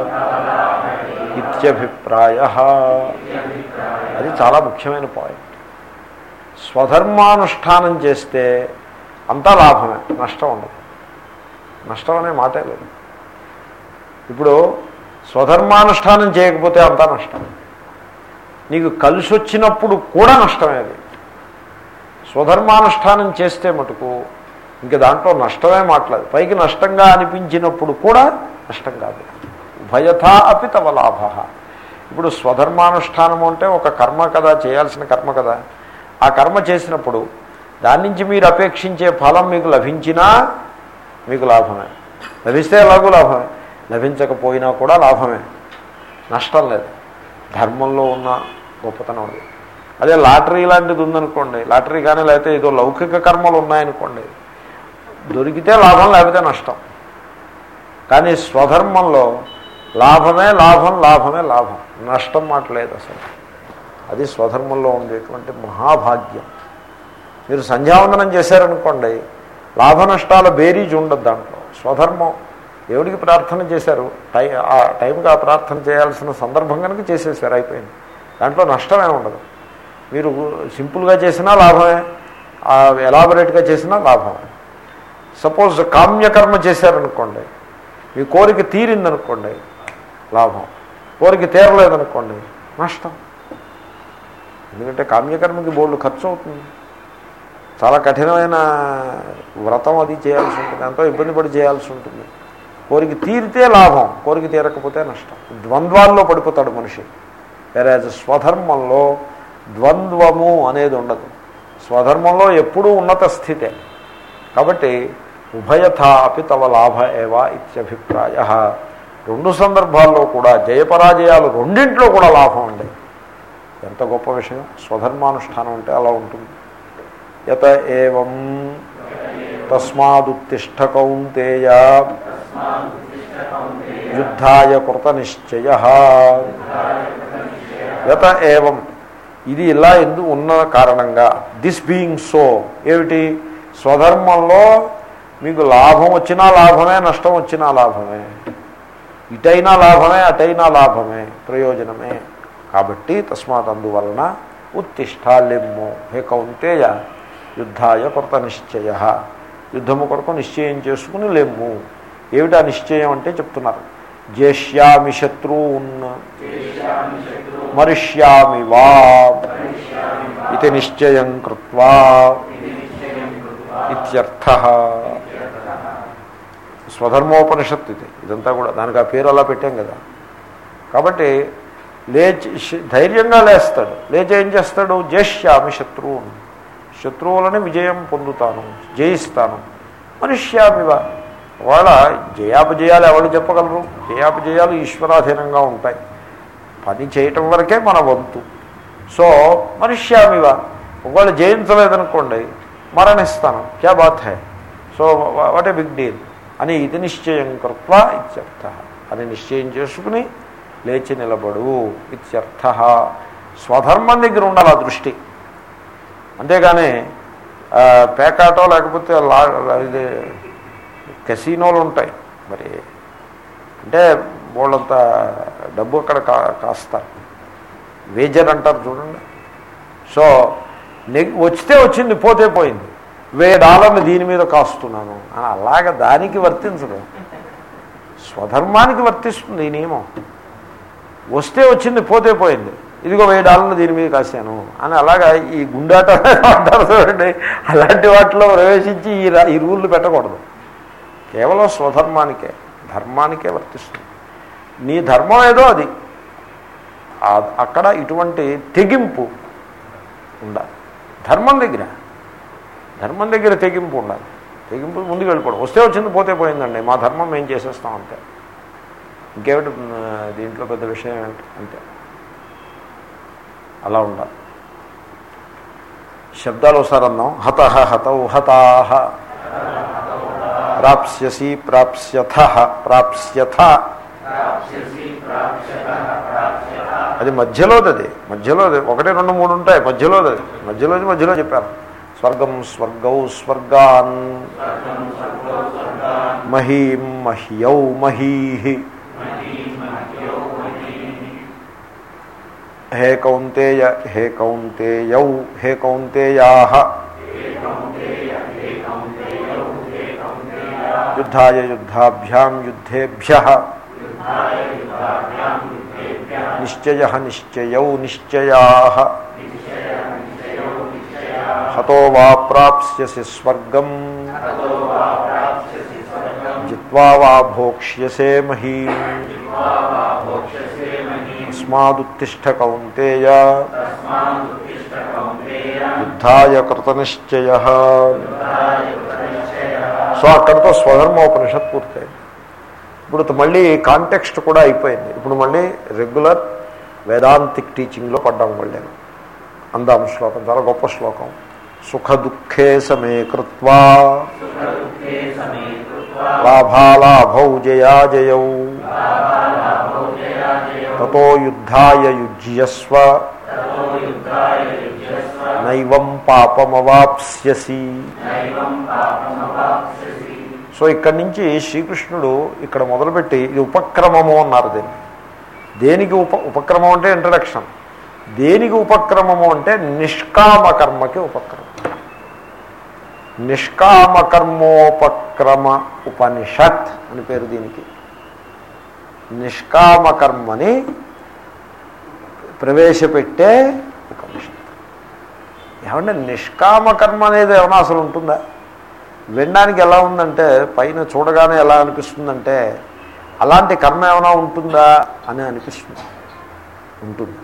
ఇత్యభిప్రాయ అది చాలా ముఖ్యమైన పాయింట్ స్వధర్మానుష్ఠానం చేస్తే అంతా లాభమే నష్టం ఉండదు నష్టం అనే మాటే లేదు ఇప్పుడు స్వధర్మానుష్ఠానం చేయకపోతే అంతా నష్టం నీకు కలిసి వచ్చినప్పుడు కూడా నష్టమే అది స్వధర్మానుష్ఠానం చేస్తే మటుకు ఇంక దాంట్లో నష్టమే మాట్లాడు పైకి నష్టంగా అనిపించినప్పుడు కూడా నష్టం కాదు ఉభయథా అపి తవ లాభ ఇప్పుడు స్వధర్మానుష్ఠానం అంటే ఒక కర్మ కదా చేయాల్సిన కర్మ కదా ఆ కర్మ చేసినప్పుడు దాని నుంచి మీరు అపేక్షించే ఫలం మీకు లభించినా మీకు లాభమే లభిస్తే ఎలాగూ లాభమే లభించకపోయినా కూడా లాభమే నష్టం లేదు ధర్మంలో ఉన్న గొప్పతనం అది అదే లాటరీ లాంటిది ఉందనుకోండి లాటరీ కానీ లేకపోతే ఏదో లౌకిక కర్మలు ఉన్నాయనుకోండి దొరికితే లాభం లేకపోతే నష్టం కానీ స్వధర్మంలో లాభమే లాభం లాభమే లాభం నష్టం మాట లేదు అసలు అది స్వధర్మంలో ఉండేటువంటి మహాభాగ్యం మీరు సంధ్యావందనం చేశారనుకోండి లాభ నష్టాల బేరీజ్ ఉండదు దాంట్లో స్వధర్మం దేవుడికి ప్రార్థన చేశారు టై ఆ టైంకి ఆ ప్రార్థన చేయాల్సిన సందర్భం కనుక చేసేసారు అయిపోయింది దాంట్లో నష్టమే ఉండదు మీరు సింపుల్గా చేసినా లాభమే ఎలాబొరేట్గా చేసినా లాభమే సపోజ్ కామ్యకర్మ చేశారనుకోండి మీ కోరిక తీరిందనుకోండి లాభం కోరిక తీరలేదనుకోండి నష్టం ఎందుకంటే కామ్యకర్మకి బోల్డ్ ఖర్చు అవుతుంది చాలా కఠినమైన వ్రతం అది చేయాల్సి ఉంటుంది ఎంతో ఇబ్బంది పడి చేయాల్సి ఉంటుంది కోరిక తీరితే లాభం కోరిక తీరకపోతే నష్టం ద్వంద్వాల్లో పడిపోతాడు మనిషి వేరే స్వధర్మంలో ద్వంద్వము అనేది ఉండదు స్వధర్మంలో ఎప్పుడూ ఉన్నత స్థితే కాబట్టి ఉభయథా అపి తవ లాభ ఏవా ఇత్యభిప్రాయ రెండు సందర్భాల్లో కూడా జయపరాజయాలు రెండింట్లో కూడా లాభం ఉండే ఎంత గొప్ప విషయం స్వధర్మానుష్ఠానం అంటే అలా ఉంటుంది యత ఏం తస్మాదుత్తిష్ట కౌంతేయ యుద్ధాయ కృత నిశ్చయ యత ఏవం ఇది ఇలా ఎందు ఉన్న కారణంగా దిస్ బీయింగ్ సో ఏమిటి స్వధర్మంలో మీకు లాభం వచ్చినా లాభమే నష్టం వచ్చినా లాభమే ఇటైనా లాభమే అటైనా లాభమే ప్రయోజనమే కాబట్టి తస్మాత్ అందువలన ఉత్తిష్ట లెమ్ము హే కౌంతేయ యుద్ధాయ కృత నిశ్చయ యుద్ధము కొరకు నిశ్చయం చేసుకుని లెమ్ము ఏమిటా నిశ్చయం అంటే చెప్తున్నారు జేష్యామి శత్రూన్ మరిష్యామి వా ఇది నిశ్చయం కృత్వా ఇత్యర్థ స్వధర్మోపనిషత్తు ఇది ఇదంతా కూడా దానికి ఆ పేరు అలా పెట్టాం కదా కాబట్టి లేచి ధైర్యంగా లేస్తాడు లేచి ఏం చేస్తాడు జేష్యామి శత్రువుని శత్రువులని విజయం పొందుతాను జయిస్తాను మనుష్యామివ వాళ్ళ జయాపజయాలు ఎవరు చెప్పగలరు జయాపజయాలు ఈశ్వరాధీనంగా ఉంటాయి పని చేయటం వరకే మన వంతు సో మనుష్యామివ ఒకవేళ జయించలేదనుకోండి మరణిస్తాను క్యా బాత్ హై so what a big deal అని ఇది నిశ్చయం కృత్వా ఇత్యర్థ అని నిశ్చయం చేసుకుని లేచి నిలబడు ఇత్యర్థ స్వధర్మం దగ్గర ఉండాలి ఆ దృష్టి అంతేగాని పేకాటో లేకపోతే లా ఇది కెసినోలు ఉంటాయి మరి అంటే వాళ్ళంత డబ్బు అక్కడ కా కాస్తారు వేజర్ అంటారు చూడండి సో నెగ్ వచ్చితే వచ్చింది పోతే పోయింది వెయ్యి డాలర్లు దీని మీద కాస్తున్నాను అలాగ దానికి వర్తించదు స్వధర్మానికి వర్తిస్తుంది ఈ నియమం వస్తే వచ్చింది పోతే పోయింది ఇదిగో వెయ్యి డాలర్లు దీని మీద కాశాను అని అలాగా ఈ గుండాట అంటారు చూడండి అలాంటి వాటిలో ప్రవేశించి ఈ ఈ రూళ్ళు పెట్టకూడదు కేవలం స్వధర్మానికే ధర్మానికే వర్తిస్తుంది నీ ధర్మం ఏదో అది అక్కడ ఇటువంటి తెగింపు ఉండాలి ధర్మం దగ్గర ధర్మం దగ్గర తెగింపు ఉండాలి తెగింపు ముందుకు వెళ్ళిపోవడం వస్తే వచ్చింది పోతే పోయిందండి మా ధర్మం మేము చేసేస్తాం అంతే ఇంకేమిటి దీంట్లో పెద్ద విషయం ఏమిటి అంతే అలా ఉండాలి శబ్దాలు ఒకసారి అన్నాం హత హతౌ హతాహ ప్రాప్స్యసి ప్రాప్స్యథ ప్రాప్స్యథ అది మధ్యలోది అది మధ్యలోది ఒకటి రెండు మూడు ఉంటాయి మధ్యలోది అది మధ్యలోది మధ్యలో చెప్పారు స్వర్గం స్వర్గౌ స్వర్గాన్ మహీం మహ్యౌ మహీ హే కౌంతేయ హే కౌంతేయౌ హే కౌంతేయా యుద్ధాయ యుద్ధాభ్యాం యుద్ధేభ్య నిశ్చయ నిశ్చయౌ నిశ్చయా హతో వా ప్రాప్స్యసి స్వర్గం జిత్వా వా భోక్ష్యసే మహీ తస్మాదుత్తిష్ట కౌంతేయ యుద్ధాయ కృతనిశ్చయ సో అక్కడితో స్వధర్మోపనిషత్ పూర్తయింది ఇప్పుడు మళ్ళీ కాంటెక్స్ట్ కూడా అయిపోయింది ఇప్పుడు మళ్ళీ రెగ్యులర్ వేదాంతిక్ టీచింగ్లో పడ్డాం మళ్ళీ అందాం శ్లోకం చాలా గొప్ప శ్లోకం సుఖ దుఃఖే సమే కృత్వా లాభాలాభౌ జయాజయౌ తతో యుద్ధాయ యుజ్యస్వ నైవం పాపమవాప్స్యసి సో ఇక్కడి నుంచి శ్రీకృష్ణుడు ఇక్కడ మొదలుపెట్టి ఇది ఉపక్రమము అన్నారు దీన్ని దేనికి ఉప ఉపక్రమం అంటే ఇంట్రడక్షన్ దేనికి ఉపక్రమము అంటే నిష్కామ కర్మకి ఉపక్రమం నిష్కామ కర్మోపక్రమ ఉపనిషత్ అని పేరు దీనికి నిష్కామ కర్మని ప్రవేశపెట్టే ఉపనిషత్ ఏమంటే నిష్కామ కర్మ అనేది ఏమైనా అసలు ఉంటుందా వినడానికి ఎలా ఉందంటే పైన చూడగానే ఎలా అనిపిస్తుందంటే అలాంటి కర్మ ఏమైనా ఉంటుందా అని అనిపిస్తుంది ఉంటుంది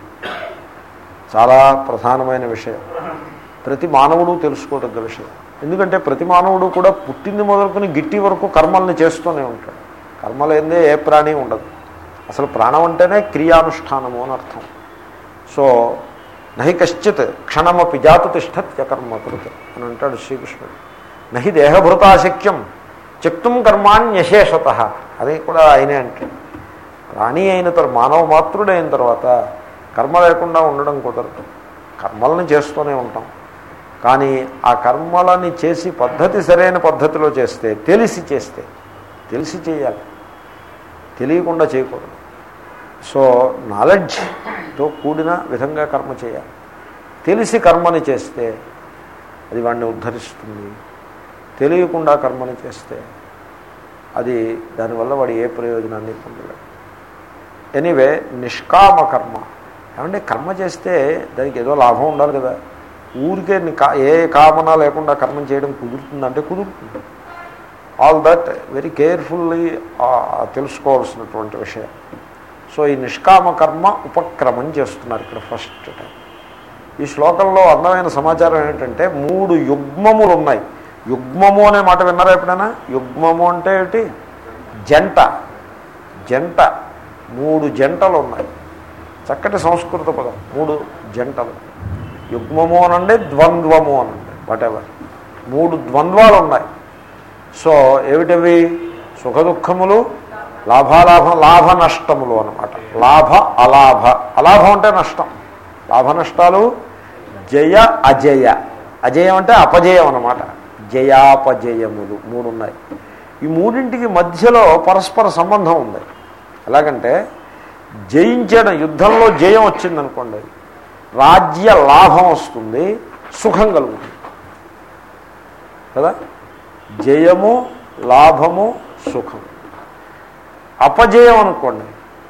చాలా ప్రధానమైన విషయం ప్రతి మానవుడు తెలుసుకోదగ్గ విషయం ఎందుకంటే ప్రతి మానవుడు కూడా పుట్టింది మొదలుకొని గిట్టి వరకు కర్మల్ని చేస్తూనే ఉంటాడు కర్మలేందే ఏ ప్రాణి ఉండదు అసలు ప్రాణం అంటేనే క్రియానుష్ఠానము అని అర్థం సో నహి కశ్చిత్ క్షణమపి జాతు తిష్టత్యకర్మకృత్ అని అంటాడు శ్రీకృష్ణుడు నహి దేహభృతాశక్యం చెక్తుం కర్మాణ్యశేషత అది కూడా ఆయనే అంటాడు ప్రాణి అయిన తర్వాత మానవ మాతృడు అయిన తర్వాత కర్మ లేకుండా ఉండడం కుదరదు కర్మల్ని చేస్తూనే ఉంటాం కానీ ఆ కర్మలని చేసి పద్ధతి సరైన పద్ధతిలో చేస్తే తెలిసి చేస్తే తెలిసి చేయాలి తెలియకుండా చేయకూడదు సో నాలెడ్జ్తో కూడిన విధంగా కర్మ చేయాలి తెలిసి కర్మని చేస్తే అది వాడిని ఉద్ధరిస్తుంది తెలియకుండా కర్మని చేస్తే అది దానివల్ల వాడు ఏ ప్రయోజనాన్ని పొందలేడు ఎనీవే నిష్కామ కర్మ ఏమంటే కర్మ చేస్తే దానికి ఏదో లాభం ఉండాలి కదా ఊరికే ఏ కామన లేకుండా కర్మం చేయడం కుదురుతుందంటే కుదురుతుంది ఆల్ దట్ వెరీ కేర్ఫుల్లీ తెలుసుకోవాల్సినటువంటి విషయం సో ఈ నిష్కామ కర్మ ఉపక్రమం చేస్తున్నారు ఇక్కడ ఫస్ట్ టైం ఈ శ్లోకంలో అందమైన సమాచారం ఏంటంటే మూడు యుగ్మములు ఉన్నాయి యుగ్మము అనే మాట విన్నారా ఎప్పుడైనా యుగ్మము అంటే ఏమిటి జంట జంట మూడు జంటలు ఉన్నాయి చక్కటి సంస్కృత పదం మూడు జంటలు యుగ్మము అనండి ద్వంద్వము అనండి వాటెవర్ మూడు ద్వంద్వాలు ఉన్నాయి సో ఏమిటవి సుఖ దుఃఖములు లాభాలాభం లాభ నష్టములు అనమాట లాభ అలాభ అలాభం అంటే నష్టం లాభ నష్టాలు జయ అజయ అజయం అంటే అపజయం అనమాట జయాపజయములు మూడు ఉన్నాయి ఈ మూడింటికి మధ్యలో పరస్పర సంబంధం ఉంది ఎలాగంటే జయించడం యుద్ధంలో జయం వచ్చిందనుకోండి రాజ్య లాభం వస్తుంది సుఖం కలుగుతుంది కదా జయము లాభము సుఖం అపజయం అనుకోండి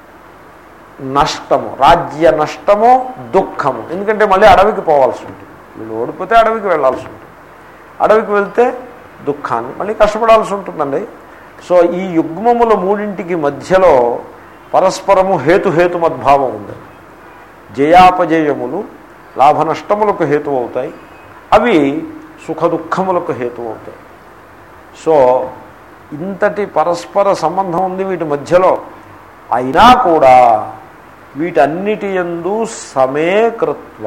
నష్టము రాజ్య నష్టము దుఃఖము ఎందుకంటే మళ్ళీ అడవికి పోవాల్సి ఉంటుంది వీళ్ళు ఓడిపోతే అడవికి వెళ్ళాల్సి ఉంటుంది అడవికి వెళ్తే దుఃఖాన్ని మళ్ళీ కష్టపడాల్సి ఉంటుందండి సో ఈ యుగ్మముల మూడింటికి మధ్యలో పరస్పరము హేతుహేతుమద్భావం ఉంది జయాపజయములు లాభ నష్టములకు హేతు అవుతాయి అవి సుఖ దుఃఖములకు హేతు అవుతాయి సో ఇంతటి పరస్పర సంబంధం ఉంది వీటి మధ్యలో అయినా కూడా వీటన్నిటి ఎందు సమేకృత్వ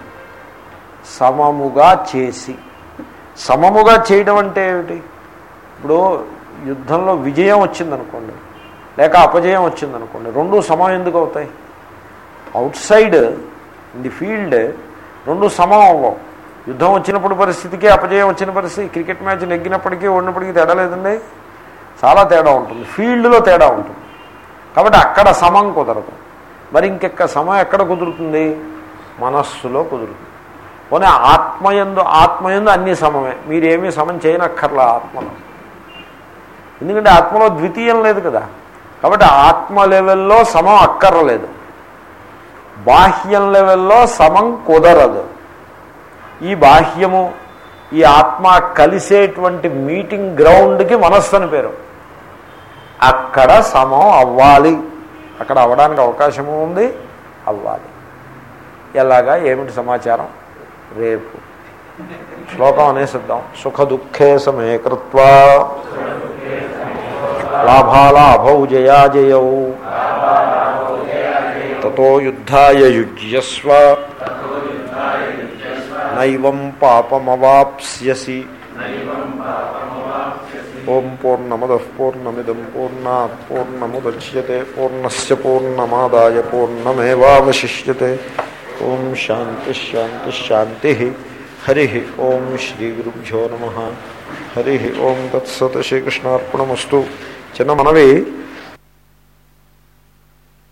సమముగా చేసి సమముగా చేయడం అంటే ఏమిటి ఇప్పుడు యుద్ధంలో విజయం వచ్చిందనుకోండి లేక అపజయం వచ్చిందనుకోండి రెండు సమం ఎందుకు అవుతాయి outside in the field రెండు సమం అవ్వవు యుద్ధం వచ్చినప్పుడు పరిస్థితికి అపజయం వచ్చిన పరిస్థితి క్రికెట్ మ్యాచ్ నెగ్గినప్పటికీ ఓడినప్పటికీ తేడా లేదండి చాలా తేడా ఉంటుంది ఫీల్డ్లో తేడా ఉంటుంది కాబట్టి అక్కడ సమం కుదరదు మరి ఇంకెక్క సమం ఎక్కడ కుదురుతుంది మనస్సులో కుదురుతుంది పోనీ ఆత్మయందు ఆత్మయందు అన్ని సమమే మీరేమీ సమం చేయనక్కర్లా ఆత్మలో ఎందుకంటే ఆత్మలో ద్వితీయం లేదు కదా కాబట్టి ఆత్మ లెవెల్లో సమం అక్కర్లేదు బాహ్యం లెవెల్లో సమం కుదరదు ఈ బాహ్యము ఈ ఆత్మ కలిసేటువంటి మీటింగ్ గ్రౌండ్కి మనస్సు అని పేరు అక్కడ సమం అవ్వాలి అక్కడ అవ్వడానికి అవకాశము ఉంది అవ్వాలి ఎలాగా ఏమిటి సమాచారం రేపు శ్లోకం అనేసిద్దాం సుఖ దుఃఖే సమే కృత్వా లాభాలాభౌ జయాజయౌ తతో యుద్ధాయ యుజ్యస్వ నైవం పాపమవాప్స్యసి ఓం పూర్ణమద పూర్ణమిదం పూర్ణాత్ పూర్ణముద్యతే పూర్ణస్ పూర్ణమాదాయ పూర్ణమేవాశిష్యతే ఓం శాంతి శాంతి శాంతి హరి ఓం శ్రీ గురుభ్యో నమ హరి ఓం తత్సత్ శ్రీకృష్ణార్పణమస్తు చిన్న మనవి